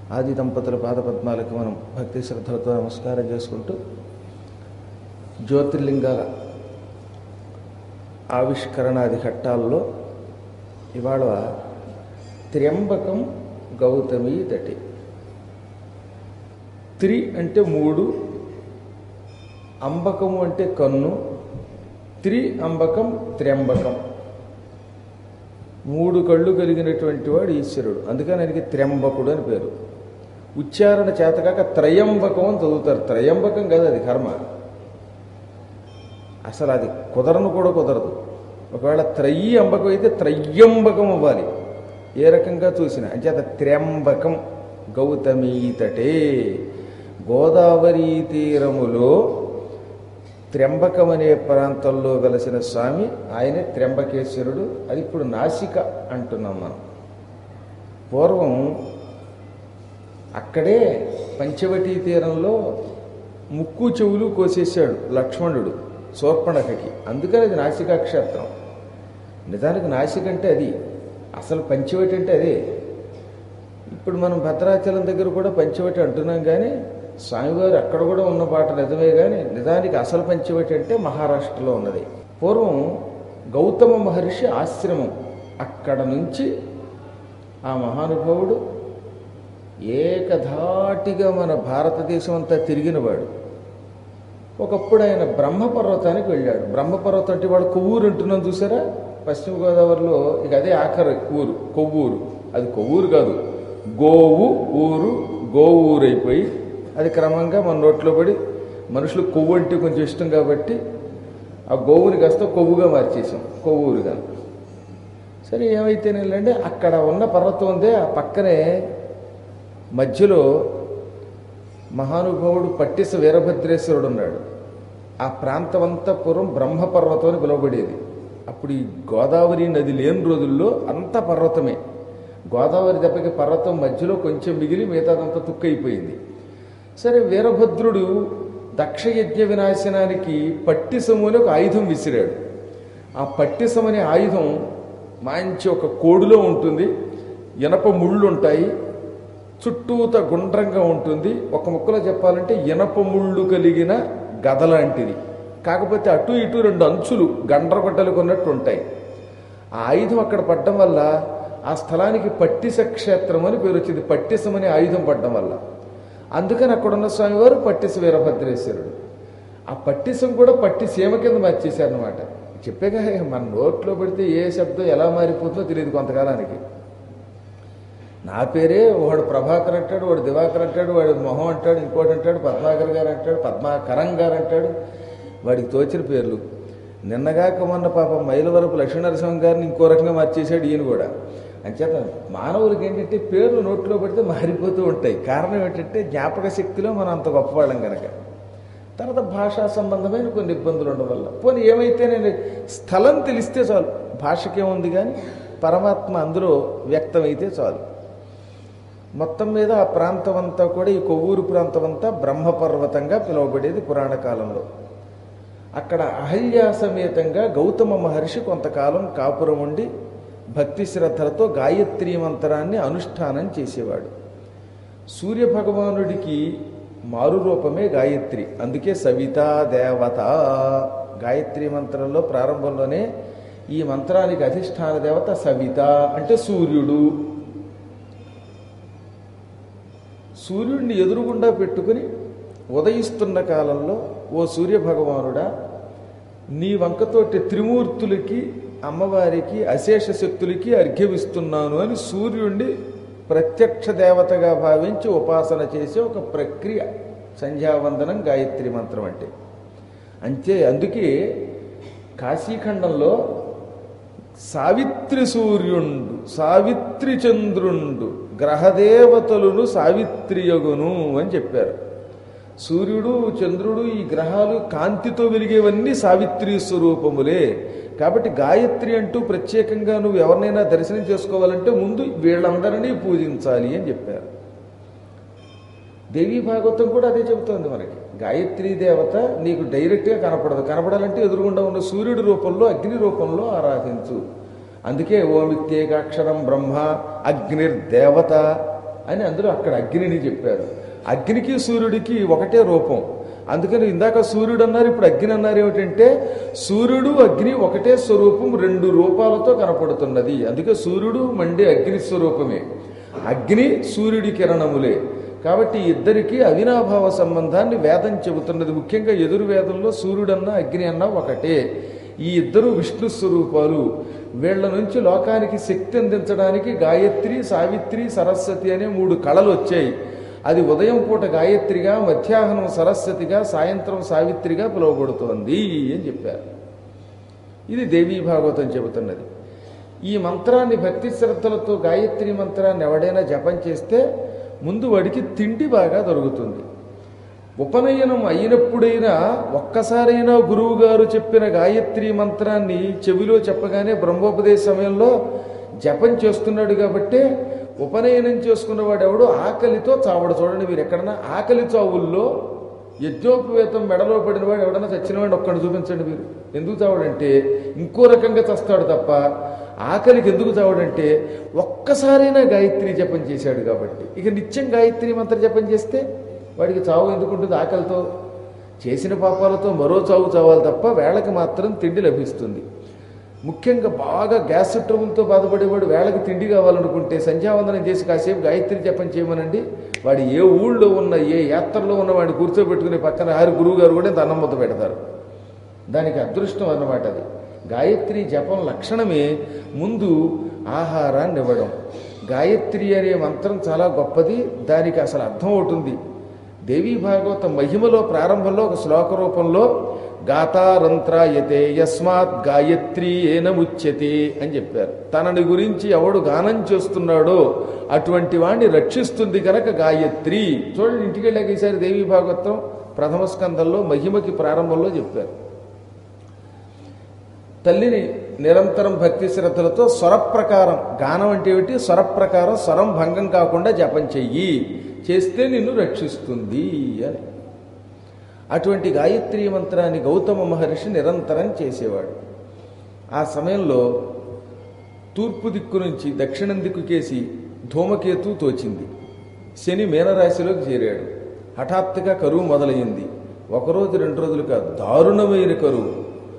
ఆది దంపతుల పాదపద్మాలకు మనం భక్తి శ్రద్ధలతో నమస్కారం చేసుకుంటూ జ్యోతిర్లింగాల ఆవిష్కరణాది ఘట్టాల్లో ఇవాళ త్ర్యంబకం గౌతమి దటి త్రి అంటే మూడు అంబకము అంటే కన్ను త్రి అంబకం త్ర్యంబకం మూడు కళ్ళు కలిగినటువంటి వాడు ఈశ్వరుడు అందుకని ఆయనకి త్ర్యంబకుడు అని పేరు ఉచ్చారణ చేతకాక త్రయంబకం అని చదువుతారు త్రయంబకం కాదు అది కర్మ అసలు అది కుదరను కూడా కుదరదు ఒకవేళ త్రయీ అంబకం అయితే త్రయ్యంబకం అవ్వాలి ఏ రకంగా చూసినా అంచేత త్ర్యంబకం గౌతమీతటే గోదావరి తీరములో త్ర్యంబకం అనే ప్రాంతంలో వెలసిన స్వామి ఆయనే త్ర్యంబకేశ్వరుడు అది ఇప్పుడు నాసిక అంటున్నాం మనం పూర్వం అక్కడే పంచవటీ తీరంలో ముక్కు చెవులు కోసేశాడు లక్ష్మణుడు శూర్పణఖకి అందుకని అది నాసికా క్షేత్రం నిజానికి నాసిక అంటే అది అసలు పంచవటి అంటే అదే ఇప్పుడు మనం భద్రాచలం దగ్గర కూడా పంచవటి అంటున్నాం కానీ స్వామివారు అక్కడ కూడా ఉన్న పాట నిజమే కానీ నిజానికి అసలు పంచవటి అంటే మహారాష్ట్రలో ఉన్నది పూర్వం గౌతమ మహర్షి ఆశ్రమం అక్కడ నుంచి ఆ మహానుభావుడు ఏకధాటిగా మన భారతదేశం అంతా తిరిగినవాడు ఒకప్పుడు ఆయన బ్రహ్మపర్వతానికి వెళ్ళాడు బ్రహ్మపర్వతం అంటే వాడు కొవ్వూరు అంటున్నాం చూసారా పశ్చిమ గోదావరిలో ఇక అదే ఆఖరి ఊరు కొవ్వూరు అది కొవ్వూరు కాదు గోవు ఊరు గోవూరు అయిపోయి అది క్రమంగా మన నోట్లో పడి మనుషులు కొవ్వు అంటే కొంచెం ఇష్టం కాబట్టి ఆ గోవుని కాస్త కొవ్వుగా మార్చేసాం కొవ్వూరుగా సరే ఏమైతేనేలంటే అక్కడ ఉన్న పర్వతం ఉందే ఆ పక్కనే మధ్యలో మహానుభావుడు పట్టిస వీరభద్రేశ్వరుడు ఉన్నాడు ఆ ప్రాంతం అంతా పూర్వం బ్రహ్మపర్వతం అని పిలువబడేది అప్పుడు ఈ గోదావరి నది లేని రోజుల్లో అంత పర్వతమే గోదావరి దెబ్బకి పర్వతం మధ్యలో కొంచెం మిగిలి మిగతాదంతా తుక్కైపోయింది సరే వీరభద్రుడు దక్షయజ్ఞ వినాశనానికి పట్టిసము అని ఒక ఆయుధం విసిరాడు ఆ పట్టిసం అనే ఆయుధం మంచి ఒక కోడులో ఉంటుంది ఇనప ముళ్ళు ఉంటాయి చుట్టూత గుండ్రంగా ఉంటుంది ఒక ముక్కలో చెప్పాలంటే ఇనప ముళ్ళు కలిగిన గద లాంటిది కాకపోతే అటు ఇటు రెండు అంచులు గండ్రగొడ్డలు కొన్నట్టు ఉంటాయి ఆ ఆయుధం అక్కడ పడ్డం వల్ల ఆ స్థలానికి పట్టిస క్షేత్రం అని పేరు వచ్చింది పట్టిసం అనే ఆయుధం పడ్డం వల్ల అందుకని అక్కడున్న స్వామివారు పట్టిస వీరభద్రేశ్వరుడు ఆ పట్టిసం కూడా పట్టి సీమ కింద మార్చేశారనమాట చెప్పాక మన నోట్లో పెడితే ఏ శబ్దం ఎలా మారిపోతుందో తెలియదు కొంతకాలానికి నా పేరే వాడు ప్రభాకర్ అంటాడు వాడు దివాకర్ అంటాడు వాడు మొహం అంటాడు ఇంకోటి అంటాడు పద్మాకర్ గారు అంటాడు పద్మాకరం గారు అంటాడు వాడికి తోచిన పేర్లు నిన్నగాక మొన్న పాపం మైలవరపు లక్ష్మీనరసింహం గారిని ఇంకో రకంగా మార్చేశాడు ఈయన కూడా అంచేత మానవులకి ఏంటంటే పేర్లు నోట్లో పెడితే మారిపోతూ ఉంటాయి కారణం ఏంటంటే జ్ఞాపక శక్తిలో మనం అంత గొప్పవాళ్ళం కనుక తర్వాత భాషా సంబంధమైన కొన్ని ఇబ్బందులు ఉండడం వల్ల పోనీ ఏమైతే నేను స్థలం తెలిస్తే చాలు భాషకేముంది కానీ పరమాత్మ అందులో వ్యక్తమైతే చాలు మొత్తం మీద ఆ ప్రాంతం అంతా కూడా ఈ కొవ్వూరు ప్రాంతం అంతా బ్రహ్మపర్వతంగా పిలువబడేది పురాణ కాలంలో అక్కడ అహల్యా సమేతంగా గౌతమ మహర్షి కొంతకాలం కాపురం ఉండి భక్తి శ్రద్ధలతో గాయత్రీ మంత్రాన్ని అనుష్ఠానం చేసేవాడు సూర్య భగవానుడికి మారు రూపమే గాయత్రి అందుకే సవితా దేవత గాయత్రి మంత్రంలో ప్రారంభంలోనే ఈ మంత్రానికి అధిష్టాన దేవత సవిత అంటే సూర్యుడు సూర్యుడిని ఎదురుగుండా పెట్టుకుని ఉదయిస్తున్న కాలంలో ఓ సూర్య భగవానుడా నీ వంకతోటి త్రిమూర్తులకి అమ్మవారికి అశేష శక్తులకి అర్ఘ్యమిస్తున్నాను అని సూర్యుడిని ప్రత్యక్ష దేవతగా భావించి ఉపాసన చేసే ఒక ప్రక్రియ సంధ్యావందనం గాయత్రి మంత్రం అంటే అంతే అందుకే కాశీఖండంలో సావిత్రి సూర్యుండు సావిత్రి చంద్రుండు గ్రహదేవతలను సావిత్రియగును అని చెప్పారు సూర్యుడు చంద్రుడు ఈ గ్రహాలు కాంతితో వెలిగేవన్నీ సావిత్రి స్వరూపములే కాబట్టి గాయత్రి అంటూ ప్రత్యేకంగా నువ్వు ఎవరినైనా దర్శనం చేసుకోవాలంటే ముందు వీళ్ళందరినీ పూజించాలి అని చెప్పారు దేవీ భాగవతం కూడా అదే చెబుతోంది మనకి గాయత్రీ దేవత నీకు డైరెక్ట్గా కనపడదు కనపడాలంటే ఎదురుగుండా ఉన్న సూర్యుడి రూపంలో అగ్ని రూపంలో ఆరాధించు అందుకే ఓమిత్యేకాక్షరం బ్రహ్మ అగ్నిర్దేవత అని అందులో అక్కడ అగ్నిని చెప్పారు అగ్నికి సూర్యుడికి ఒకటే రూపం అందుకని ఇందాక సూర్యుడు అన్నారు ఇప్పుడు అగ్ని అన్నారు ఏమిటంటే సూర్యుడు అగ్ని ఒకటే స్వరూపం రెండు రూపాలతో కనపడుతున్నది అందుకే సూర్యుడు మండే అగ్ని స్వరూపమే అగ్ని సూర్యుడి కిరణములే కాబట్టి ఈ ఇద్దరికి అవినాభావ సంబంధాన్ని వేదం చెబుతున్నది ముఖ్యంగా ఎదురు వేదంలో సూర్యుడన్నా అగ్ని అన్నా ఒకటే ఈ ఇద్దరు విష్ణు స్వరూపాలు వీళ్ళ నుంచి లోకానికి శక్తి అందించడానికి గాయత్రి సావిత్రి సరస్వతి అనే మూడు కళలు వచ్చాయి అది ఉదయం పూట గాయత్రిగా మధ్యాహ్నం సరస్వతిగా సాయంత్రం సావిత్రిగా పిలువబడుతోంది అని చెప్పారు ఇది దేవీ భాగవతం చెబుతున్నది ఈ మంత్రాన్ని భక్తి శ్రద్ధలతో గాయత్రి మంత్రాన్ని ఎవడైనా జపం చేస్తే ముందు వాడికి తిండి బాగా దొరుకుతుంది ఉపనయనం అయినప్పుడైనా ఒక్కసారైనా గురువు గారు చెప్పిన గాయత్రి మంత్రాన్ని చెవిలో చెప్పగానే బ్రహ్మోపదేశ సమయంలో జపం చేస్తున్నాడు కాబట్టే ఉపనయనం చేసుకున్నవాడు ఎవడు ఆకలితో చావడు చూడండి మీరు ఎక్కడన్నా ఆకలి చావుల్లో యజ్ఞోపవేతం మెడలో పడిన వాడు ఎవడన్నా చచ్చినవాడిని ఒక్కడు చూపించండి మీరు ఎందుకు చావడంటే ఇంకో రకంగా చస్తాడు తప్ప ఆకలికి ఎందుకు చావడంటే ఒక్కసారైనా గాయత్రి జపం చేశాడు కాబట్టి ఇక నిత్యం గాయత్రి మంత్ర జపం చేస్తే వాడికి చావు ఎందుకు ఉంటుంది ఆకలితో చేసిన పాపాలతో మరో చావు చావాలి తప్ప వేళకి మాత్రం తిండి లభిస్తుంది ముఖ్యంగా బాగా గ్యాస్ ట్రబుల్తో బాధపడేవాడు వేళకి తిండి కావాలనుకుంటే సంధ్యావందనం చేసి కాసేపు గాయత్రి జపం చేయమనండి వాడు ఏ ఊళ్ళో ఉన్న ఏ యాత్రలో ఉన్న వాడిని కూర్చోబెట్టుకునే పక్కన ఆరు గురువు గారు కూడా ఇంత అన్నం ముద్ద పెడతారు దానికి అదృష్టం అన్నమాట అది గాయత్రి జపం లక్షణమే ముందు ఆహారాన్ని ఇవ్వడం గాయత్రి అనే మంత్రం చాలా గొప్పది దానికి అసలు అర్థం అవుతుంది దేవీ భాగవత మహిమలో ప్రారంభంలో ఒక శ్లోక రూపంలో గాతారంత్రాయతే యస్మాత్ గాయత్రి ఏనముచ్యతే అని చెప్పారు తనని గురించి ఎవడు గానం చేస్తున్నాడో అటువంటి వాణ్ణి రక్షిస్తుంది కనుక గాయత్రి చూడండి ఇంటికి వెళ్ళాక ఈసారి దేవీ భాగవతం ప్రథమ స్కందంలో మహిమకి ప్రారంభంలో చెప్పారు తల్లిని నిరంతరం భక్తి శ్రద్ధలతో స్వర ప్రకారం గానం అంటే ఏమిటి స్వర ప్రకారం స్వరం భంగం కాకుండా జపం చెయ్యి చేస్తే నిన్ను రక్షిస్తుంది అని అటువంటి గాయత్రి మంత్రాన్ని గౌతమ మహర్షి నిరంతరం చేసేవాడు ఆ సమయంలో తూర్పు దిక్కు నుంచి దక్షిణం దిక్కుకేసి ధూమకేతు తోచింది శని మీనరాశిలోకి చేరాడు హఠాత్తుగా కరువు మొదలైంది ఒకరోజు రెండు రోజులు కాదు దారుణమైన కరువు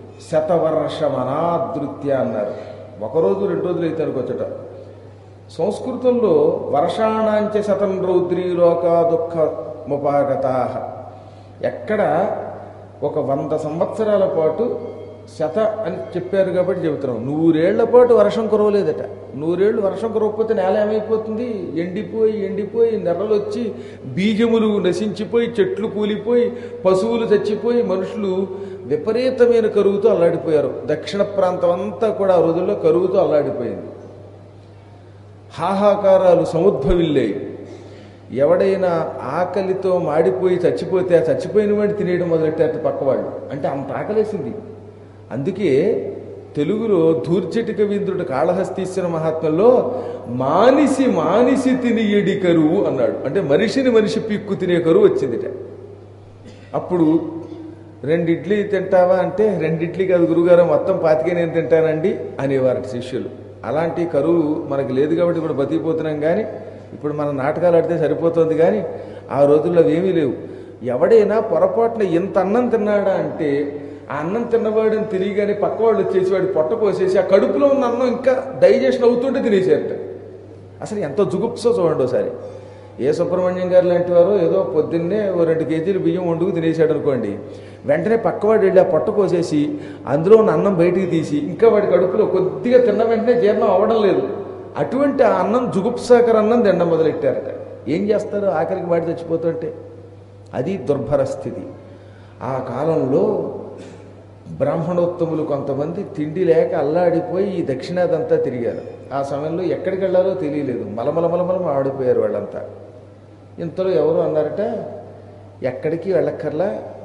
శతవర్షమనాదృత్య అన్నారు ఒకరోజు రెండు రోజులు అయితే అనుకోవచ్చట సంస్కృతంలో వర్షాణాంచ శతం రౌద్రీ లోక దుఃఖ ముపాగతా ఎక్కడ ఒక వంద సంవత్సరాల పాటు శత అని చెప్పారు కాబట్టి చెబుతున్నాం నూరేళ్ల పాటు వర్షం కురవలేదట నూరేళ్లు వర్షం కురవకపోతే నేల ఏమైపోతుంది ఎండిపోయి ఎండిపోయి నెర్రలు వచ్చి బీజములు నశించిపోయి చెట్లు కూలిపోయి పశువులు చచ్చిపోయి మనుషులు విపరీతమైన కరువుతో అల్లాడిపోయారు దక్షిణ ప్రాంతం అంతా కూడా ఆ రోజుల్లో కరువుతో అల్లాడిపోయింది హాహాకారాలు సముద్భవిల్లాయి ఎవడైనా ఆకలితో మాడిపోయి చచ్చిపోతే ఆ చచ్చిపోయిన వాడిని తినేయడం మొదలెట్టారు పక్కవాళ్ళు అంటే అంత ఆకలేసింది అందుకే తెలుగులో ధూర్జటి కవీంద్రుడు కాళహస్తీశ్వర మహాత్మ్యంలో మానిసి మానిసి తిని ఎడి కరువు అన్నాడు అంటే మనిషిని మనిషి పిక్కు తినే కరువు వచ్చిందిట అప్పుడు రెండు ఇడ్లీ తింటావా అంటే రెండు ఇడ్లీ కాదు గురుగారు మొత్తం పాతికే నేను తింటానండి అనేవారు శిష్యులు అలాంటి కరువు మనకి లేదు కాబట్టి ఇప్పుడు బతికిపోతున్నాం కానీ ఇప్పుడు మన నాటకాలు ఆడితే సరిపోతుంది కానీ ఆ రోజుల్లో అవేమీ లేవు ఎవడైనా పొరపాటున ఇంత అన్నం తిన్నాడా అంటే ఆ అన్నం తిన్నవాడిని తిరిగిగానే పక్కవాళ్ళు వచ్చేసి వాడి పొట్ట కోసేసి ఆ కడుపులో ఉన్న అన్నం ఇంకా డైజెషన్ అవుతుంటే తినేసేట అసలు ఎంత జుగుప్సో చూడండి ఒకసారి ఏ సుబ్రహ్మణ్యం గారు లాంటి వారు ఏదో పొద్దున్నే ఓ రెండు కేజీలు బియ్యం వండుకు తినేసాడు అనుకోండి వెంటనే పక్కవాడు వెళ్ళి ఆ పొట్ట కోసేసి అందులో ఉన్న అన్నం బయటికి తీసి ఇంకా వాడి కడుపులో కొద్దిగా తిన్న వెంటనే జీర్ణం అవ్వడం లేదు అటువంటి ఆ అన్నం జుగుప్సాకర అన్నం తినడం మొదలెట్టారట ఏం చేస్తారు ఆఖరికి వాడి చచ్చిపోతుంటే అది దుర్భర స్థితి ఆ కాలంలో బ్రాహ్మణోత్తములు కొంతమంది తిండి లేక అల్లాడిపోయి ఈ దక్షిణాదంతా తిరిగారు ఆ సమయంలో ఎక్కడికి వెళ్ళాలో తెలియలేదు మలమల మలమలం ఆడిపోయారు వాళ్ళంతా ఇంతలో ఎవరు అన్నారట ఎక్కడికి వెళ్ళక్కర్లా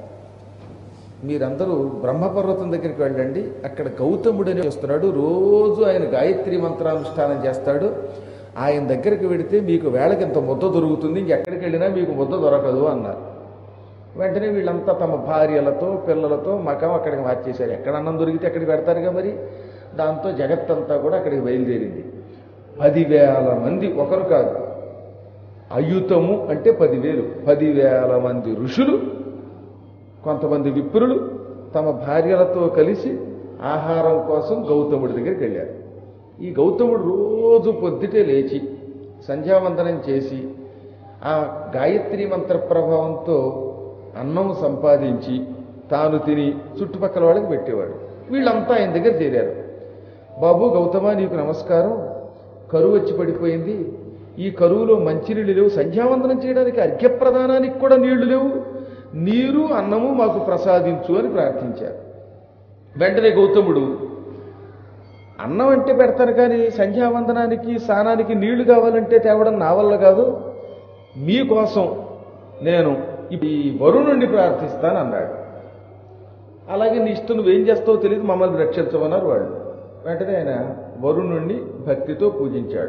మీరందరూ బ్రహ్మపర్వతం దగ్గరికి వెళ్ళండి అక్కడ గౌతముడని చేస్తున్నాడు రోజు ఆయన గాయత్రి మంత్రానుష్ఠానం చేస్తాడు ఆయన దగ్గరికి వెడితే మీకు వేళకి ఇంత ముద్ద దొరుకుతుంది ఇంకెక్కడికి వెళ్ళినా మీకు ముద్ద దొరకదు అన్నారు వెంటనే వీళ్ళంతా తమ భార్యలతో పిల్లలతో మకం అక్కడికి మార్చేశారు ఎక్కడ అన్నం దొరికితే అక్కడికి పెడతారుగా మరి దాంతో జగత్తంతా కూడా అక్కడికి బయలుదేరింది పదివేల మంది ఒకరు కాదు అయుతము అంటే పదివేలు పదివేల మంది ఋషులు కొంతమంది విప్రులు తమ భార్యలతో కలిసి ఆహారం కోసం గౌతముడి దగ్గరికి వెళ్ళారు ఈ గౌతముడు రోజు పొద్దుటే లేచి సంధ్యావందనం చేసి ఆ గాయత్రి మంత్ర ప్రభావంతో అన్నం సంపాదించి తాను తిని చుట్టుపక్కల వాళ్ళకి పెట్టేవాడు వీళ్ళంతా ఆయన దగ్గర చేరారు బాబు గౌతమ నీకు నమస్కారం కరువు వచ్చి పడిపోయింది ఈ కరువులో మంచినీళ్ళు లేవు సంధ్యావందనం చేయడానికి అర్ఘ్యప్రదానానికి కూడా నీళ్లు లేవు నీరు అన్నము మాకు ప్రసాదించు అని ప్రార్థించారు వెంటనే గౌతముడు అన్నం అంటే పెడతాను కానీ సంధ్యావందనానికి స్నానానికి నీళ్లు కావాలంటే తేవడం నా వల్ల కాదు మీకోసం నేను ఈ వరుణుణ్ణి ప్రార్థిస్తాను అన్నాడు అలాగే నీ ఇష్టం నువ్వేం చేస్తావో తెలియదు మమ్మల్ని రక్షించమన్నారు వాళ్ళు వెంటనే ఆయన వరుణుణ్ణి భక్తితో పూజించాడు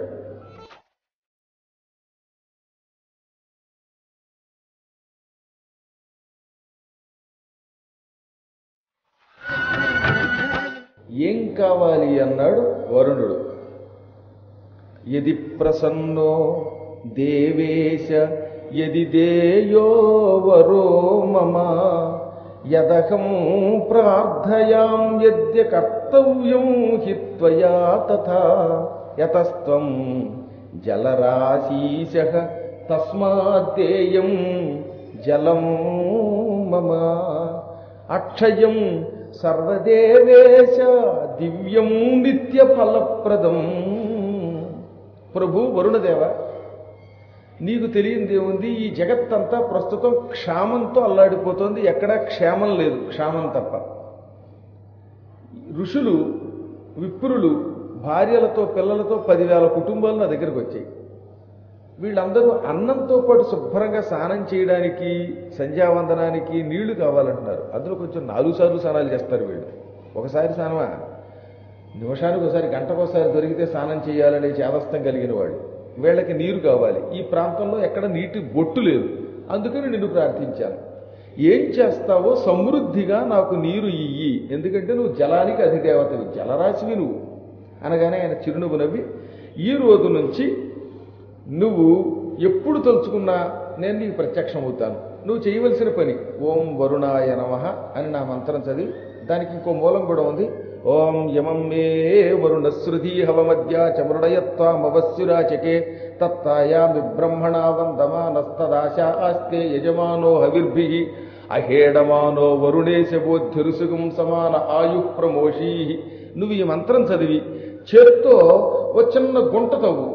ఏం కావాలి అన్నాడు వరుణుడు యది ప్రసన్నో దేవేశ యది దేయో వరో మమ యదహం ప్రార్థయాం యద్య కర్తవ్యం హి త్వయా తథా యతస్త్వం జలరాశీశ తస్మాద్దేయం జలం మమ అక్షయం సర్వదేవేశ దివ్యం నిత్య ఫలప్రదం ప్రభు వరుణదేవ నీకు తెలియంది ఏముంది ఈ జగత్తంతా ప్రస్తుతం క్షామంతో అల్లాడిపోతుంది ఎక్కడా క్షేమం లేదు క్షామం తప్ప ఋషులు విప్రులు భార్యలతో పిల్లలతో పదివేల కుటుంబాలు నా దగ్గరకు వచ్చాయి వీళ్ళందరూ అన్నంతో పాటు శుభ్రంగా స్నానం చేయడానికి సంధ్యావందనానికి నీళ్లు కావాలంటున్నారు అందులో కొంచెం నాలుగు సార్లు స్నానాలు చేస్తారు వీళ్ళు ఒకసారి స్నానమా నిమిషానికి ఒకసారి గంటకోసారి దొరికితే స్నానం చేయాలనే చేదస్తం కలిగిన వాడు వీళ్ళకి నీరు కావాలి ఈ ప్రాంతంలో ఎక్కడ నీటి బొట్టు లేదు అందుకని నిన్ను ప్రార్థించాను ఏం చేస్తావో సమృద్ధిగా నాకు నీరు ఇయ్యి ఎందుకంటే నువ్వు జలానికి అధిదేవతవి జలరాశివి నువ్వు అనగానే ఆయన చిరునవ్వు నవ్వి ఈ రోజు నుంచి నువ్వు ఎప్పుడు తలుచుకున్నా నేను నీకు ప్రత్యక్షం అవుతాను నువ్వు చేయవలసిన పని ఓం వరుణాయ నమ అని నా మంత్రం చదివి దానికి ఇంకో మూలం కూడా ఉంది ఓం యమం మే వరుణ శృధి హవమధ్య చమృడయత్వామవస్యురాచకే తత్తాయామి బ్రహ్మణా వందమానస్తదాశా ఆస్తే యజమానో హవిర్భి అహేడమానో వరుణేశ బోధ్యురుసుగం సమాన ఆయు ప్రమోషీ నువ్వు ఈ మంత్రం చదివి చేత్తో ఓ చిన్న గుంట తవ్వు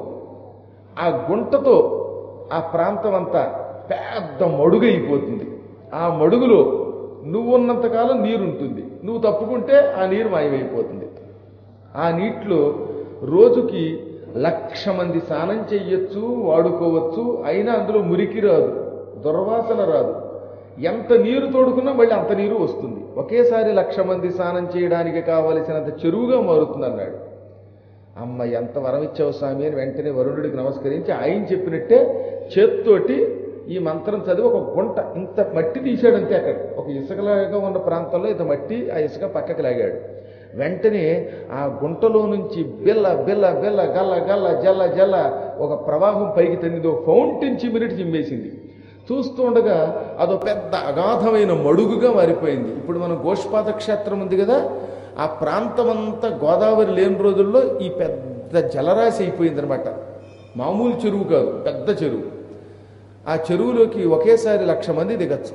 ఆ గుంటతో ఆ ప్రాంతం అంతా పెద్ద మడుగైపోతుంది ఆ మడుగులో నువ్వున్నంతకాలం నీరుంటుంది నువ్వు తప్పుకుంటే ఆ నీరు మాయమైపోతుంది ఆ నీటిలో రోజుకి లక్ష మంది స్నానం చెయ్యొచ్చు వాడుకోవచ్చు అయినా అందులో మురికి రాదు దుర్వాసన రాదు ఎంత నీరు తోడుకున్నా మళ్ళీ అంత నీరు వస్తుంది ఒకేసారి లక్ష మంది స్నానం చేయడానికి కావలసినంత చెరువుగా మారుతుంది అన్నాడు అమ్మ ఎంత వరం ఇచ్చావు స్వామి అని వెంటనే వరుణుడికి నమస్కరించి ఆయన చెప్పినట్టే చేత్తోటి ఈ మంత్రం చదివి ఒక గుంట ఇంత మట్టి తీశాడంతే అక్కడ ఒక ఇసుకలాగా ఉన్న ప్రాంతంలో ఇంత మట్టి ఆ ఇసుక పక్కకి లాగాడు వెంటనే ఆ గుంటలో నుంచి బిల్ల బిల్ల బిల్ల గల్ల గల్ల జల్ల జల్ల ఒక ప్రవాహం పైకి తన్నిది ఒక ఫౌంటైన్ చిమ్మినట్టు చిమ్మేసింది చూస్తూ ఉండగా అదో పెద్ద అగాధమైన మడుగుగా మారిపోయింది ఇప్పుడు మనం గోష్పాద క్షేత్రం ఉంది కదా ఆ ప్రాంతమంతా గోదావరి లేని రోజుల్లో ఈ పెద్ద జలరాశి అయిపోయిందనమాట మామూలు చెరువు కాదు పెద్ద చెరువు ఆ చెరువులోకి ఒకేసారి లక్ష మంది దిగచ్చు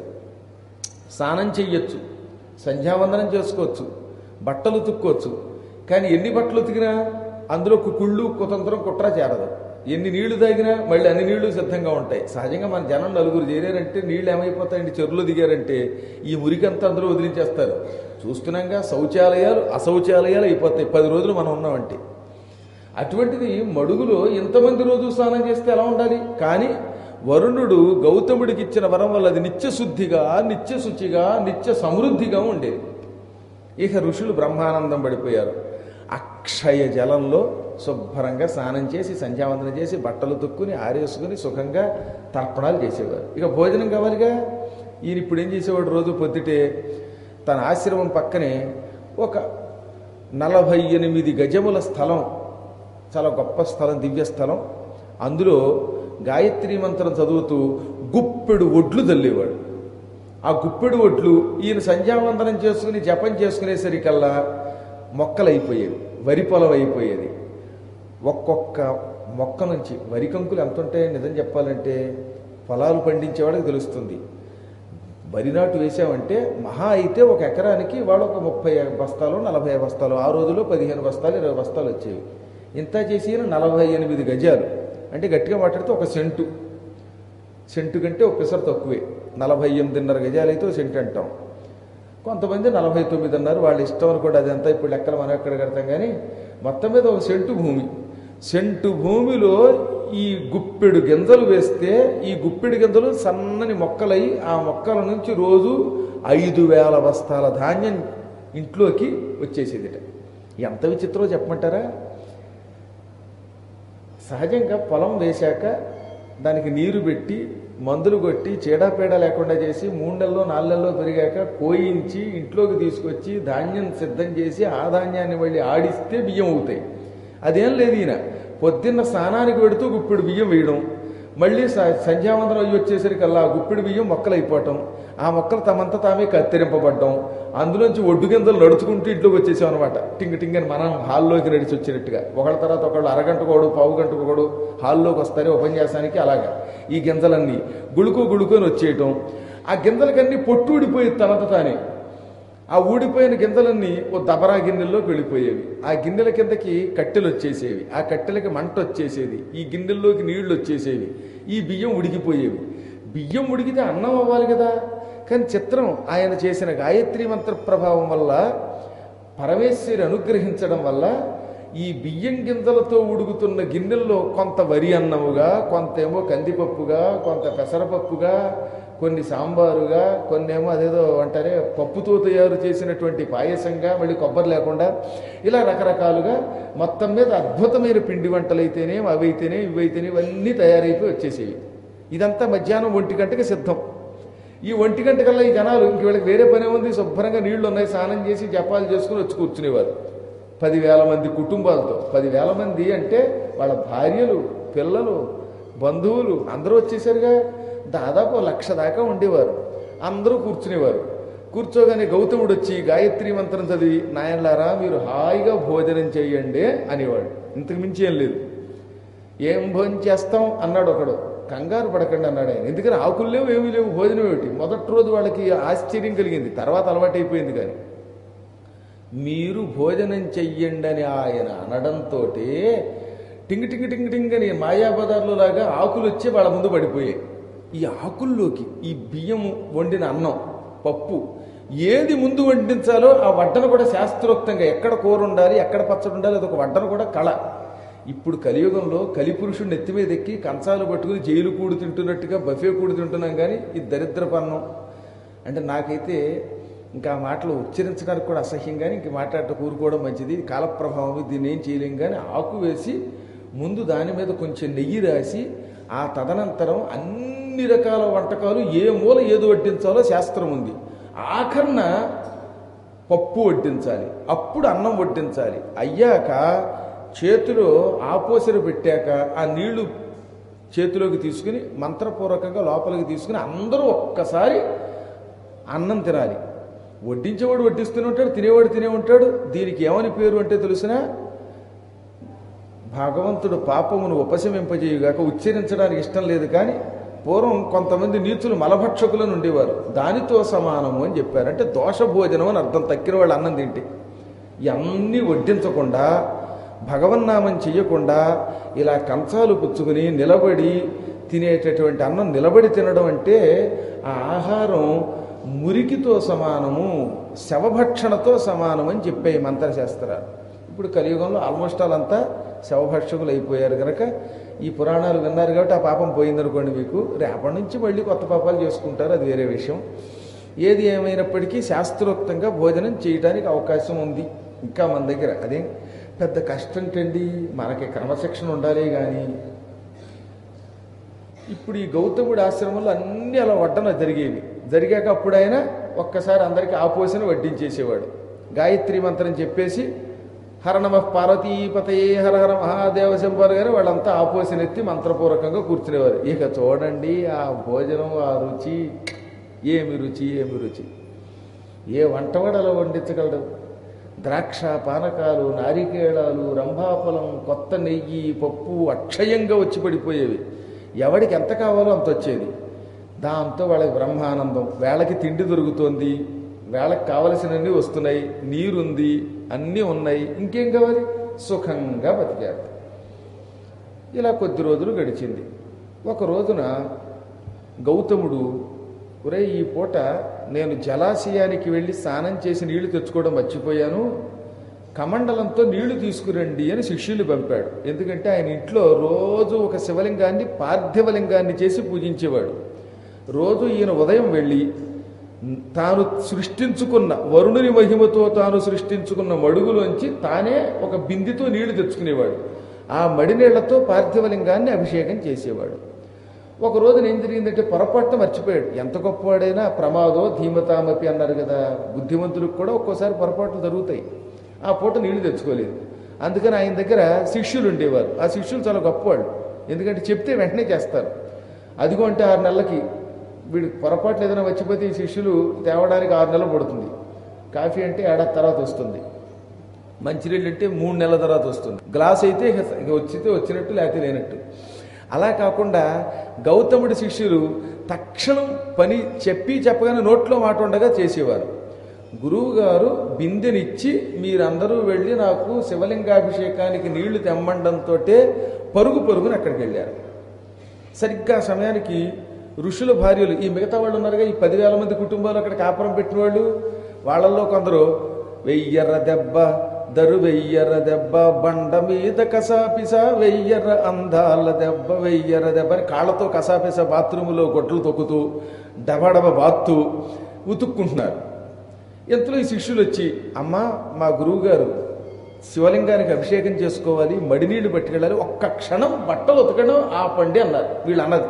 స్నానం చెయ్యొచ్చు సంధ్యావందనం చేసుకోవచ్చు బట్టలు ఉతుక్కోవచ్చు కానీ ఎన్ని బట్టలు ఉతికినా అందులో కుళ్ళు కుతంత్రం కుట్ర చేరదు ఎన్ని నీళ్లు తాగినా మళ్ళీ అన్ని నీళ్లు సిద్ధంగా ఉంటాయి సహజంగా మన జనం నలుగురు చేరారంటే నీళ్లు ఏమైపోతాయండి చెరువులో దిగారంటే ఈ మురికంతా అందులో వదిలించేస్తారు చూస్తున్నాగా శౌచాలయాలు అశౌచాలయాలు అయిపోతాయి పది రోజులు మనం ఉన్నామంటే అటువంటిది మడుగులో ఇంతమంది రోజు స్నానం చేస్తే ఎలా ఉండాలి కానీ వరుణుడు గౌతముడికి ఇచ్చిన వరం వల్ల అది నిత్య శుద్ధిగా నిత్య శుచిగా నిత్య సమృద్ధిగా ఉండేది ఇక ఋషులు బ్రహ్మానందం పడిపోయారు అక్షయ జలంలో శుభ్రంగా స్నానం చేసి సంధ్యావందనం చేసి బట్టలు తొక్కుని ఆరేసుకుని సుఖంగా తర్పణాలు చేసేవారు ఇక భోజనం కావాలిగా ఈయన ఇప్పుడు ఏం చేసేవాడు రోజు పొద్దుటే తన ఆశ్రమం పక్కనే ఒక నలభై ఎనిమిది గజముల స్థలం చాలా గొప్ప స్థలం దివ్య స్థలం అందులో గాయత్రి మంత్రం చదువుతూ గుప్పెడు ఒడ్లు తల్లేవాడు ఆ గుప్పెడు ఒడ్లు ఈయన సంధ్యావందనం చేసుకుని జపం చేసుకునేసరికల్లా మొక్కలు అయిపోయేవి వరి పొలం అయిపోయేది ఒక్కొక్క మొక్క నుంచి వరి కంకులు ఎంత ఉంటాయో నిజం చెప్పాలంటే పొలాలు పండించేవాడికి తెలుస్తుంది వరి నాటు వేసామంటే మహా అయితే ఒక ఎకరానికి వాళ్ళు ఒక ముప్పై బస్తాలు నలభై బస్తాలు ఆ రోజుల్లో పదిహేను బస్తాలు ఇరవై బస్తాలు వచ్చేవి ఇంత చేసి నలభై ఎనిమిది గజాలు అంటే గట్టిగా మాట్లాడితే ఒక సెంటు సెంటు కంటే ఒక పిసరు తక్కువే నలభై ఎనిమిదిన్నర గజాలు అయితే ఒక సెంటు అంటాం కొంతమంది నలభై తొమ్మిది అన్నారు వాళ్ళ ఇష్టం అని కూడా అదంతా ఇప్పుడు లెక్కలు మనం ఎక్కడ కడతాం కానీ మొత్తం మీద ఒక సెంటు భూమి సెంటు భూమిలో ఈ గుప్పెడు గింజలు వేస్తే ఈ గుప్పెడు గింజలు సన్నని మొక్కలై ఆ మొక్కల నుంచి రోజు ఐదు వేల బస్తాల ధాన్యం ఇంట్లోకి వచ్చేసేదిట ఎంత విచిత్రమో చెప్పమంటారా సహజంగా పొలం వేశాక దానికి నీరు పెట్టి మందులు కొట్టి చీడపీడ లేకుండా చేసి మూడు నెలలో నాలుగు నెలలో పెరిగాక కోయించి ఇంట్లోకి తీసుకొచ్చి ధాన్యం సిద్ధం చేసి ఆ ధాన్యాన్ని మళ్ళీ ఆడిస్తే బియ్యం అవుతాయి అదేం లేదు ఈయన పొద్దున్న స్నానానికి పెడుతూ గుప్పిడి బియ్యం వేయడం మళ్ళీ స- సంధ్యావందనం అయ్యి వచ్చేసరికల్లా ఆ గుప్పిడి బియ్యం మొక్కలు అయిపోవటం ఆ మొక్కలు తమంతా తామే కత్తిరింపబడ్డం అందులోంచి ఒడ్డు గింజలు నడుచుకుంటూ ఇంట్లోకి వచ్చేసాం అనమాట టింగ్ టింగ్ అని మనం హాల్లోకి నడిచి వచ్చినట్టుగా ఒకళ్ళ తర్వాత ఒకళ్ళు అరగంట కోడు పావు గంట కోడు హాల్లోకి వస్తారు ఉపన్యాసానికి అలాగా ఈ గింజలన్నీ గుళుకు గుళుకు అని వచ్చేయటం ఆ గింజలకన్నీ పొట్టు ఊడిపోయేది తనంత తానే ఆ ఊడిపోయిన గింజలన్నీ ఓ దబరా గిన్నెల్లోకి వెళ్ళిపోయేవి ఆ గిన్నెల కిందకి కట్టెలు వచ్చేసేవి ఆ కట్టెలకి మంట వచ్చేసేది ఈ గిన్నెల్లోకి నీళ్లు వచ్చేసేవి ఈ బియ్యం ఉడికిపోయేవి బియ్యం ఉడికితే అన్నం అవ్వాలి కదా కానీ చిత్రం ఆయన చేసిన గాయత్రి మంత్ర ప్రభావం వల్ల పరమేశ్వరి అనుగ్రహించడం వల్ల ఈ బియ్యం గింజలతో ఉడుకుతున్న గిన్నెల్లో కొంత వరి అన్నముగా కొంతేమో కందిపప్పుగా కొంత పెసరపప్పుగా కొన్ని సాంబారుగా కొన్నేమో అదేదో అంటారే పప్పుతో తయారు చేసినటువంటి పాయసంగా మళ్ళీ కొబ్బరి లేకుండా ఇలా రకరకాలుగా మొత్తం మీద అద్భుతమైన పిండి వంటలైతేనే అవి అయితేనే ఇవి అయితేనే ఇవన్నీ తయారైపోయి వచ్చేసేవి ఇదంతా మధ్యాహ్నం ఒంటి గంటకి సిద్ధం ఈ ఒంటి గంట కల్లా ఈ జనాలు ఇంక వీళ్ళకి వేరే పని ఉంది శుభ్రంగా నీళ్లు ఉన్నాయి స్నానం చేసి జపాలు చేసుకుని వచ్చి కూర్చునేవారు పదివేల మంది కుటుంబాలతో పదివేల మంది అంటే వాళ్ళ భార్యలు పిల్లలు బంధువులు అందరూ వచ్చేసారుగా దాదాపు లక్ష దాకా ఉండేవారు అందరూ కూర్చునేవారు కూర్చోగానే గౌతముడు వచ్చి గాయత్రి మంత్రం చదివి నాయనలారా మీరు హాయిగా భోజనం చేయండి అనేవాడు ఇంతకు మించి ఏం లేదు ఏం భోజనం చేస్తాం అన్నాడు ఒకడు కంగారు పడకండి అన్నాడు ఆయన ఎందుకని ఆకులు లేవు ఏమీ లేవు భోజనం ఏమిటి మొదటి రోజు వాళ్ళకి ఆశ్చర్యం కలిగింది తర్వాత అలవాటు అయిపోయింది కానీ మీరు భోజనం చెయ్యండి అని ఆయన అనడంతో టింగ్ టింగ్ టింగ్ టింగ్ అని మాయాబజార్లో లాగా ఆకులు వచ్చి వాళ్ళ ముందు పడిపోయాయి ఈ ఆకుల్లోకి ఈ బియ్యం వండిన అన్నం పప్పు ఏది ముందు వండించాలో ఆ వడ్డన కూడా శాస్త్రోక్తంగా ఎక్కడ కూర ఉండాలి ఎక్కడ పచ్చడి ఉండాలి అదొక వడ్డన కూడా కళ ఇప్పుడు కలియుగంలో కలిపురుషుడు నెత్తి మీద ఎక్కి కంచాలు పట్టుకుని జైలు కూడు తింటున్నట్టుగా బఫే కూడు తింటున్నాం కానీ ఇది దరిద్రపన్నం అంటే నాకైతే ఇంకా ఆ మాటలు ఉచ్చరించడానికి కూడా అసహ్యం కానీ ఇంక మాట్లాడటం కూరుకోవడం మంచిది ఇది కాలప్రభావం దీన్ని ఏం చేయలేం కానీ ఆకు వేసి ముందు దాని మీద కొంచెం నెయ్యి రాసి ఆ తదనంతరం అన్ని రకాల వంటకాలు ఏ మూల ఏది వడ్డించాలో శాస్త్రం ఉంది ఆఖరణ పప్పు వడ్డించాలి అప్పుడు అన్నం వడ్డించాలి అయ్యాక చేతిలో ఆపోసర పెట్టాక ఆ నీళ్లు చేతిలోకి తీసుకుని మంత్రపూర్వకంగా లోపలికి తీసుకుని అందరూ ఒక్కసారి అన్నం తినాలి వడ్డించేవాడు వడ్డిస్తూనే ఉంటాడు తినేవాడు తినే ఉంటాడు దీనికి ఏమని పేరు అంటే తెలిసినా భగవంతుడు పాపమును ఉపశమింపజేయుగాక ఉచ్చరించడానికి ఇష్టం లేదు కానీ పూర్వం కొంతమంది నీచులు మలభక్షకులను ఉండేవారు దానితో సమానము అని చెప్పారు అంటే దోష భోజనం అని అర్థం తక్కిన వాళ్ళు అన్నం తింటే ఇవన్నీ వడ్డించకుండా భగవన్నామం చెయ్యకుండా ఇలా కంచాలు పుచ్చుకుని నిలబడి తినేటటువంటి అన్నం నిలబడి తినడం అంటే ఆ ఆహారం మురికితో సమానము శవభక్షణతో సమానం అని చెప్పాయి మంత్రశాస్త్రాలు ఇప్పుడు కలియుగంలో ఆల్మోస్ట్ ఆల్ అంతా శవభక్షకులు అయిపోయారు కనుక ఈ పురాణాలు విన్నారు కాబట్టి ఆ పాపం పోయిందనుకోండి మీకు రేపటి నుంచి మళ్ళీ కొత్త పాపాలు చేసుకుంటారు అది వేరే విషయం ఏది ఏమైనప్పటికీ శాస్త్రోక్తంగా భోజనం చేయడానికి అవకాశం ఉంది ఇంకా మన దగ్గర అదేం పెద్ద కష్టం టండి మనకి క్రమశిక్షణ ఉండాలి కానీ ఇప్పుడు ఈ గౌతముడి ఆశ్రమంలో అన్ని అలా వడ్డన జరిగేవి జరిగాక అప్పుడు ఆయన ఒక్కసారి అందరికీ ఆపోసిన వడ్డించేసేవాడు గాయత్రి మంత్రం చెప్పేసి హర నమ పార్వతీపతయే హర హర మహాదేవ శంభర్ గారు వాళ్ళంతా ఆపోసినెత్తి మంత్రపూర్వకంగా కూర్చునేవారు ఇక చూడండి ఆ భోజనం ఆ రుచి ఏమి రుచి ఏమి రుచి ఏ వంటవాడు అలా వండించగలడు ద్రాక్ష పానకాలు నారికేళాలు రంభాఫలం కొత్త నెయ్యి పప్పు అక్షయంగా వచ్చి పడిపోయేవి ఎవడికి ఎంత కావాలో అంత వచ్చేది దాంతో వాళ్ళకి బ్రహ్మానందం వేళకి తిండి దొరుకుతోంది వేళకి కావలసినన్ని వస్తున్నాయి నీరుంది అన్నీ ఉన్నాయి ఇంకేం కావాలి సుఖంగా బతికారు ఇలా కొద్ది రోజులు గడిచింది ఒక రోజున గౌతముడు ఒరే ఈ పూట నేను జలాశయానికి వెళ్ళి స్నానం చేసి నీళ్లు తెచ్చుకోవడం మర్చిపోయాను కమండలంతో నీళ్లు తీసుకురండి అని శిష్యులు పంపాడు ఎందుకంటే ఆయన ఇంట్లో రోజు ఒక శివలింగాన్ని పార్థివలింగాన్ని చేసి పూజించేవాడు రోజు ఈయన ఉదయం వెళ్ళి తాను సృష్టించుకున్న వరుణుని మహిమతో తాను సృష్టించుకున్న మడుగులోంచి తానే ఒక బిందితో నీళ్లు తెచ్చుకునేవాడు ఆ మడి నీళ్లతో పార్థివలింగాన్ని అభిషేకం చేసేవాడు ఒక రోజున ఏం జరిగిందంటే పొరపాటున మర్చిపోయాడు ఎంత గొప్పవాడైనా ప్రమాదో ధీమతామపి అన్నారు కదా బుద్ధిమంతులకు కూడా ఒక్కోసారి పొరపాట్లు జరుగుతాయి ఆ పూట నీళ్లు తెచ్చుకోలేదు అందుకని ఆయన దగ్గర శిష్యులు ఉండేవారు ఆ శిష్యులు చాలా గొప్పవాళ్ళు ఎందుకంటే చెప్తే వెంటనే చేస్తారు అదిగో అంటే ఆరు నెలలకి వీడు పొరపాట్లు ఏదైనా వచ్చిపోతే ఈ శిష్యులు తేవడానికి ఆరు నెలలు పడుతుంది కాఫీ అంటే ఏడాది తర్వాత వస్తుంది మంచినీళ్ళు అంటే మూడు నెలల తర్వాత వస్తుంది గ్లాస్ అయితే ఇక ఇక వచ్చితే వచ్చినట్టు లేకపోతే లేనట్టు అలా కాకుండా గౌతముడి శిష్యులు తక్షణం పని చెప్పి చెప్పగానే నోట్లో మాట ఉండగా చేసేవారు గురువు గారు బిందెనిచ్చి మీరందరూ వెళ్ళి నాకు శివలింగాభిషేకానికి నీళ్లు తెమ్మండంతో పరుగు పరుగున అక్కడికి వెళ్ళారు సరిగ్గా ఆ సమయానికి ఋషుల భార్యలు ఈ మిగతా వాళ్ళు ఉన్నారుగా ఈ పదివేల మంది కుటుంబాలు అక్కడ కాపురం పెట్టిన వాళ్ళు వాళ్ళల్లో కొందరు వెయ్యర్ర దెబ్బ దరు వెయ్యర్ర దెబ్బ బండ మీద కసాపిస వెయ్యర్ర అందాల దెబ్బ వెయ్యర్ర దెబ్బ అని కాళ్ళతో కసాపిస బాత్రూములో గొడ్లు తొక్కుతూ డబడబ బాత్తు ఉతుక్కుంటున్నారు ఇంతలో ఈ శిష్యులు వచ్చి అమ్మా మా గురువు గారు శివలింగానికి అభిషేకం చేసుకోవాలి మడినీళ్లు పట్టుకెళ్ళాలి ఒక్క క్షణం బట్టలు ఉతకడం ఆపండి అన్నారు వీళ్ళు అన్నది